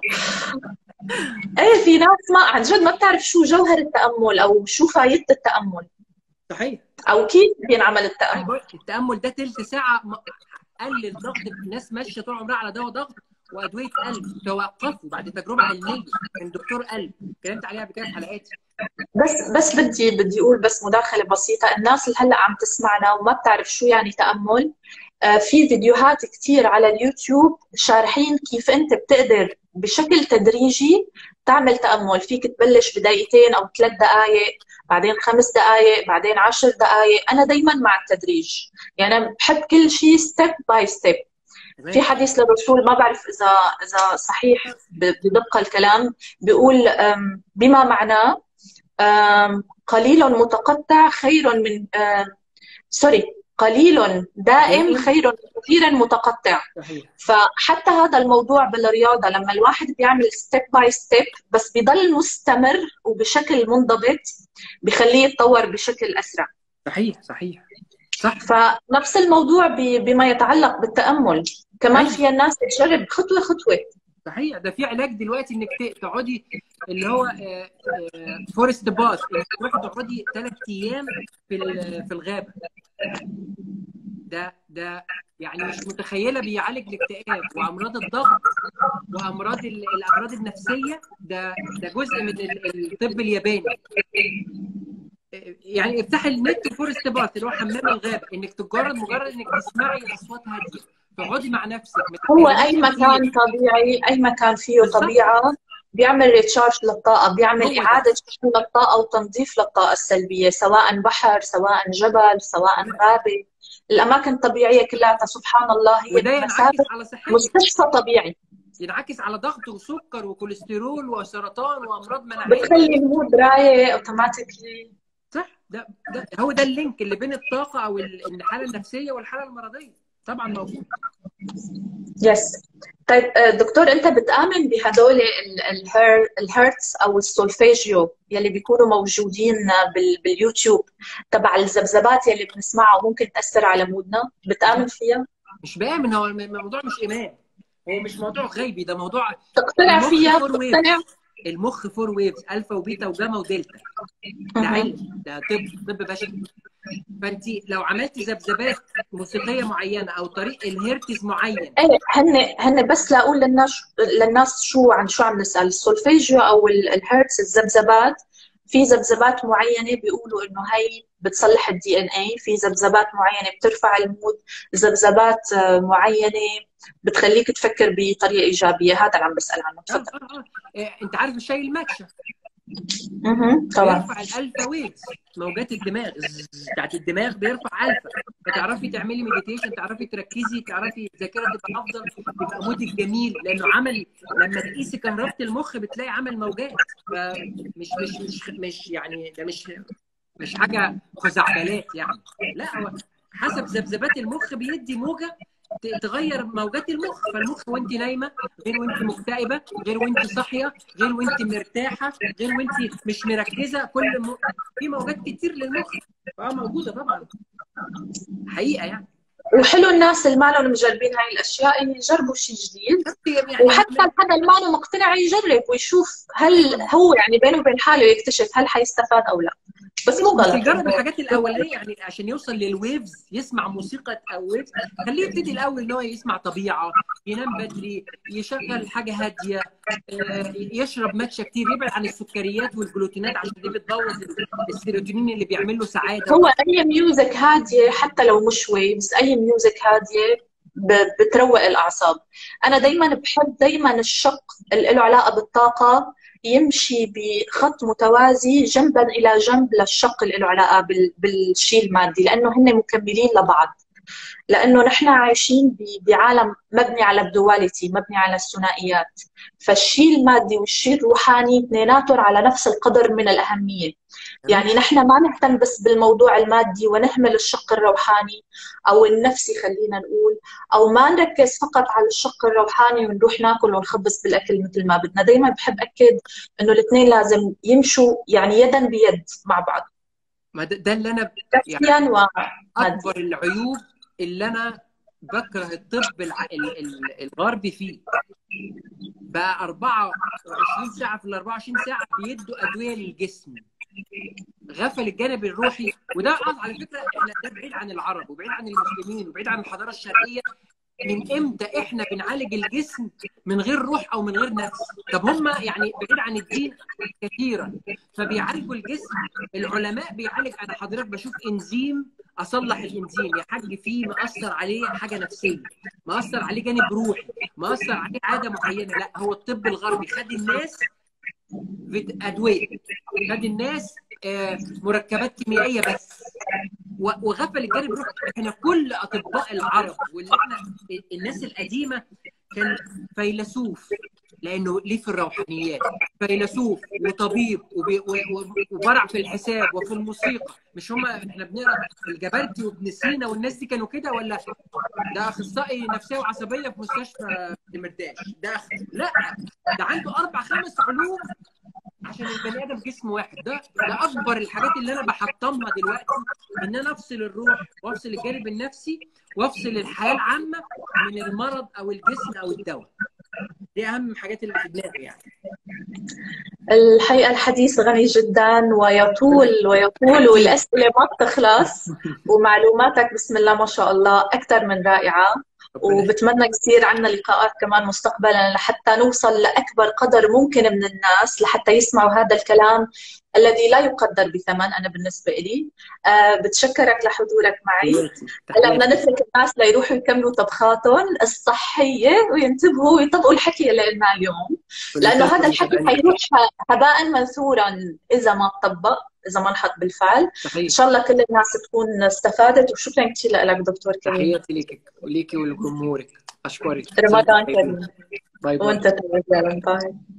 ايه في ناس ما عن جد ما بتعرف شو جوهر التامل او شو فايده التامل صحيح او كيف بينعمل التامل التامل ده تلت ساعه قلل ضغط الناس ماشيه طول عمرها على دواء ضغط وادويه قلب توقفوا بعد تجربه علميه من دكتور قلب اتكلمت عليها قبل كده في حلقاتي بس بس بدي بدي اقول بس مداخله بسيطه الناس اللي هلا عم تسمعنا وما بتعرف شو يعني تامل في فيديوهات كثير على اليوتيوب شارحين كيف انت بتقدر بشكل تدريجي تعمل تامل فيك تبلش بدقيقتين او ثلاث دقائق بعدين خمس دقائق بعدين عشر دقائق انا دائما مع التدريج يعني انا بحب كل شيء ستيب باي ستيب في حديث للرسول ما بعرف اذا اذا صحيح بدقه الكلام بيقول بما معناه قليل متقطع خير من سوري قليل دائم خير من كثير متقطع فحتى هذا الموضوع بالرياضة لما الواحد بيعمل ستيب باي ستيب بس بيضل مستمر وبشكل منضبط بخليه يتطور بشكل أسرع صحيح صحيح صح فنفس الموضوع بما يتعلق بالتأمل كمان في الناس تجرب خطوة خطوة صحيح ده في علاج دلوقتي انك ت- تقعدي اللي هو فورست باث انك تروحي تقعدي ثلاث ايام في ال- في الغابه ده ده يعني مش متخيله بيعالج الاكتئاب وامراض الضغط وامراض ال- الامراض النفسيه ده ده جزء من ال- الطب الياباني يعني افتحي النت فورست باث اللي هو حمام الغابه انك تجرد مجرد انك تسمعي اصوات هاديه تقعدي مع نفسك ما هو تتكلميش اي كتير. مكان طبيعي اي مكان فيه بالظبط. طبيعه بيعمل ريتشارج للطاقه هو بيعمل ده. اعاده شحن للطاقه وتنظيف للطاقه السلبيه سواء بحر سواء جبل سواء غابه الاماكن الطبيعيه كلها سبحان الله هي وده بمثابه ينعكس على صحتك مستشفى طبيعي ينعكس على ضغط وسكر وكوليسترول وسرطان وامراض مناعيه بتخلي المود رايق اوتوماتيكلي صح ده, ده هو ده اللينك اللي بين الطاقه او ال- الحاله النفسيه والحاله المرضيه طبعا موجود يس طيب آه، دكتور انت بتآمن بهدول ال- الهير الهيرتز او السولفيجيو يلي بيكونوا موجودين بال- باليوتيوب تبع الذبذبات يلي بنسمعها وممكن تأثر على مودنا بتآمن فيها مش بامن هو الم- الموضوع مش ايمان هو مش موضوع غيبي ده موضوع تقتنع المخ فيها فور ويفز. تقتنع المخ فور ويفز الفا وبيتا وجاما ودلتا ده مهم. علم ده طب طب بشري فانت لو عملتي ذبذبات موسيقيه معينه او طريق الهيرتز معين ايه هن هن بس لاقول للناس للناس شو عن شو عم نسال السولفيجيو او ال- الهيرتز الذبذبات في ذبذبات معينه بيقولوا انه هي بتصلح الدي ان اي في ذبذبات معينه بترفع المود ذبذبات آه، معينه بتخليك تفكر بطريقه ايجابيه هذا اللي عم بسال عنه آه، تفضل آه، آه. إيه، انت عارف الشاي الماتشا مهم. طبعا بيرفع الالفا ويفز موجات الدماغ الزز بتاعت الدماغ بيرفع الفا فتعرفي تعملي مديتيشن تعرفي تركزي تعرفي الذاكره تبقى افضل يبقى مودك جميل لانه عمل لما تقيسي كهربة المخ بتلاقي عمل موجات فمش مش مش مش يعني ده مش مش حاجه خزعبلات يعني لا هو حسب ذبذبات المخ بيدي موجه ت- تغير موجات المخ فالمخ وانت نايمه غير وانت مكتئبه غير وانت صاحيه غير وانت مرتاحه غير وانت مش مركزه كل م... في موجات كتير للمخ اه موجوده طبعا حقيقه يعني وحلو الناس اللي ما لهم مجربين هاي الاشياء يجربوا شيء جديد يعني وحتى حدا اللي ما له مقتنع يجرب ويشوف هل هو يعني بينه وبين حاله يكتشف هل حيستفاد او لا بس مو بس غلط يجرب الحاجات الاولانيه يعني عشان يوصل للويفز يسمع موسيقى او ويفز خليه يبتدي الاول ان هو يسمع طبيعه ينام بدري يشغل حاجه هاديه آه، يشرب ماتشا كتير يبعد عن السكريات والجلوتينات عشان دي بتبوظ السيروتونين اللي بيعمل له سعاده هو اي ميوزك هاديه حتى لو مش ويفز اي ميوزك هاديه ب- بتروق الاعصاب انا دائما بحب دائما الشق اللي له علاقه بالطاقه يمشي بخط متوازي جنبا الى جنب للشق اللي له علاقه بال- بالشيء المادي لانه هن مكملين لبعض لانه نحن عايشين ب- بعالم مبني على الدواليتي مبني على الثنائيات فالشيء المادي والشيء الروحاني اثنيناتهم على نفس القدر من الاهميه يعني نحن ما نهتم بس بالموضوع المادي ونهمل الشق الروحاني او النفسي خلينا نقول او ما نركز فقط على الشق الروحاني ونروح ناكل ونخبص بالاكل مثل ما بدنا دائما بحب اكد انه الاثنين لازم يمشوا يعني يدا بيد مع بعض ما ده, ده اللي انا يعني نفسيا وماديا اكبر العيوب اللي انا بكره الطب الع... ال... ال... الغربي فيه بقى 24 ساعه في ال 24 ساعه بيدوا ادويه للجسم غفل الجانب الروحي وده أص- على فكره احنا ده بعيد عن العرب وبعيد عن المسلمين وبعيد عن الحضاره الشرقيه من امتى احنا بنعالج الجسم من غير روح او من غير نفس طب هم يعني بعيد عن الدين كثيرا فبيعالجوا الجسم العلماء بيعالج انا حضرتك بشوف انزيم اصلح الانزيم يا حاج فيه مأثر عليه حاجه نفسيه مأثر عليه جانب روحي مأثر عليه عاده معينه لا هو الطب الغربي خد الناس فيت- ادويه خد الناس آه، مركبات كيميائيه بس و- وغفل الجانب الروحي احنا كل اطباء العرب واللي احنا الناس القديمه كان فيلسوف لانه ليه في الروحانيات فيلسوف وطبيب وبي- و- و- وبرع في الحساب وفي الموسيقى مش هم احنا بنقرا الجبرتي وابن سينا والناس دي كانوا كده ولا ده اخصائي نفسيه وعصبيه في مستشفى دمرداش ده أخ- لا ده عنده اربع خمس علوم عشان البني ادم جسم واحد ده ده اكبر الحاجات اللي انا بحطمها دلوقتي ان انا افصل الروح وافصل الجانب النفسي وافصل الحياه العامه من المرض او الجسم او الدواء دي اهم الحاجات اللي في دماغي يعني الحقيقة الحديث غني جدا ويطول ويطول والأسئلة ما بتخلص ومعلوماتك بسم الله ما شاء الله أكثر من رائعة وبتمنى يصير عندنا لقاءات كمان مستقبلا لحتى نوصل لاكبر قدر ممكن من الناس لحتى يسمعوا هذا الكلام الذي لا يقدر بثمن انا بالنسبه لي أه بتشكرك لحضورك معي هلا بدنا نترك الناس ليروحوا يكملوا طبخاتهم الصحيه وينتبهوا ويطبقوا الحكي اللي قلناه اليوم لانه هذا الحكي حيروح هباء منثورا اذا ما طبق اذا ما انحط بالفعل صحيح. ان شاء الله كل الناس تكون استفادت وشكرا كثير لك دكتور كريم تحياتي لك وليكي ولجمهورك اشكرك رمضان كريم باي باي وانت باي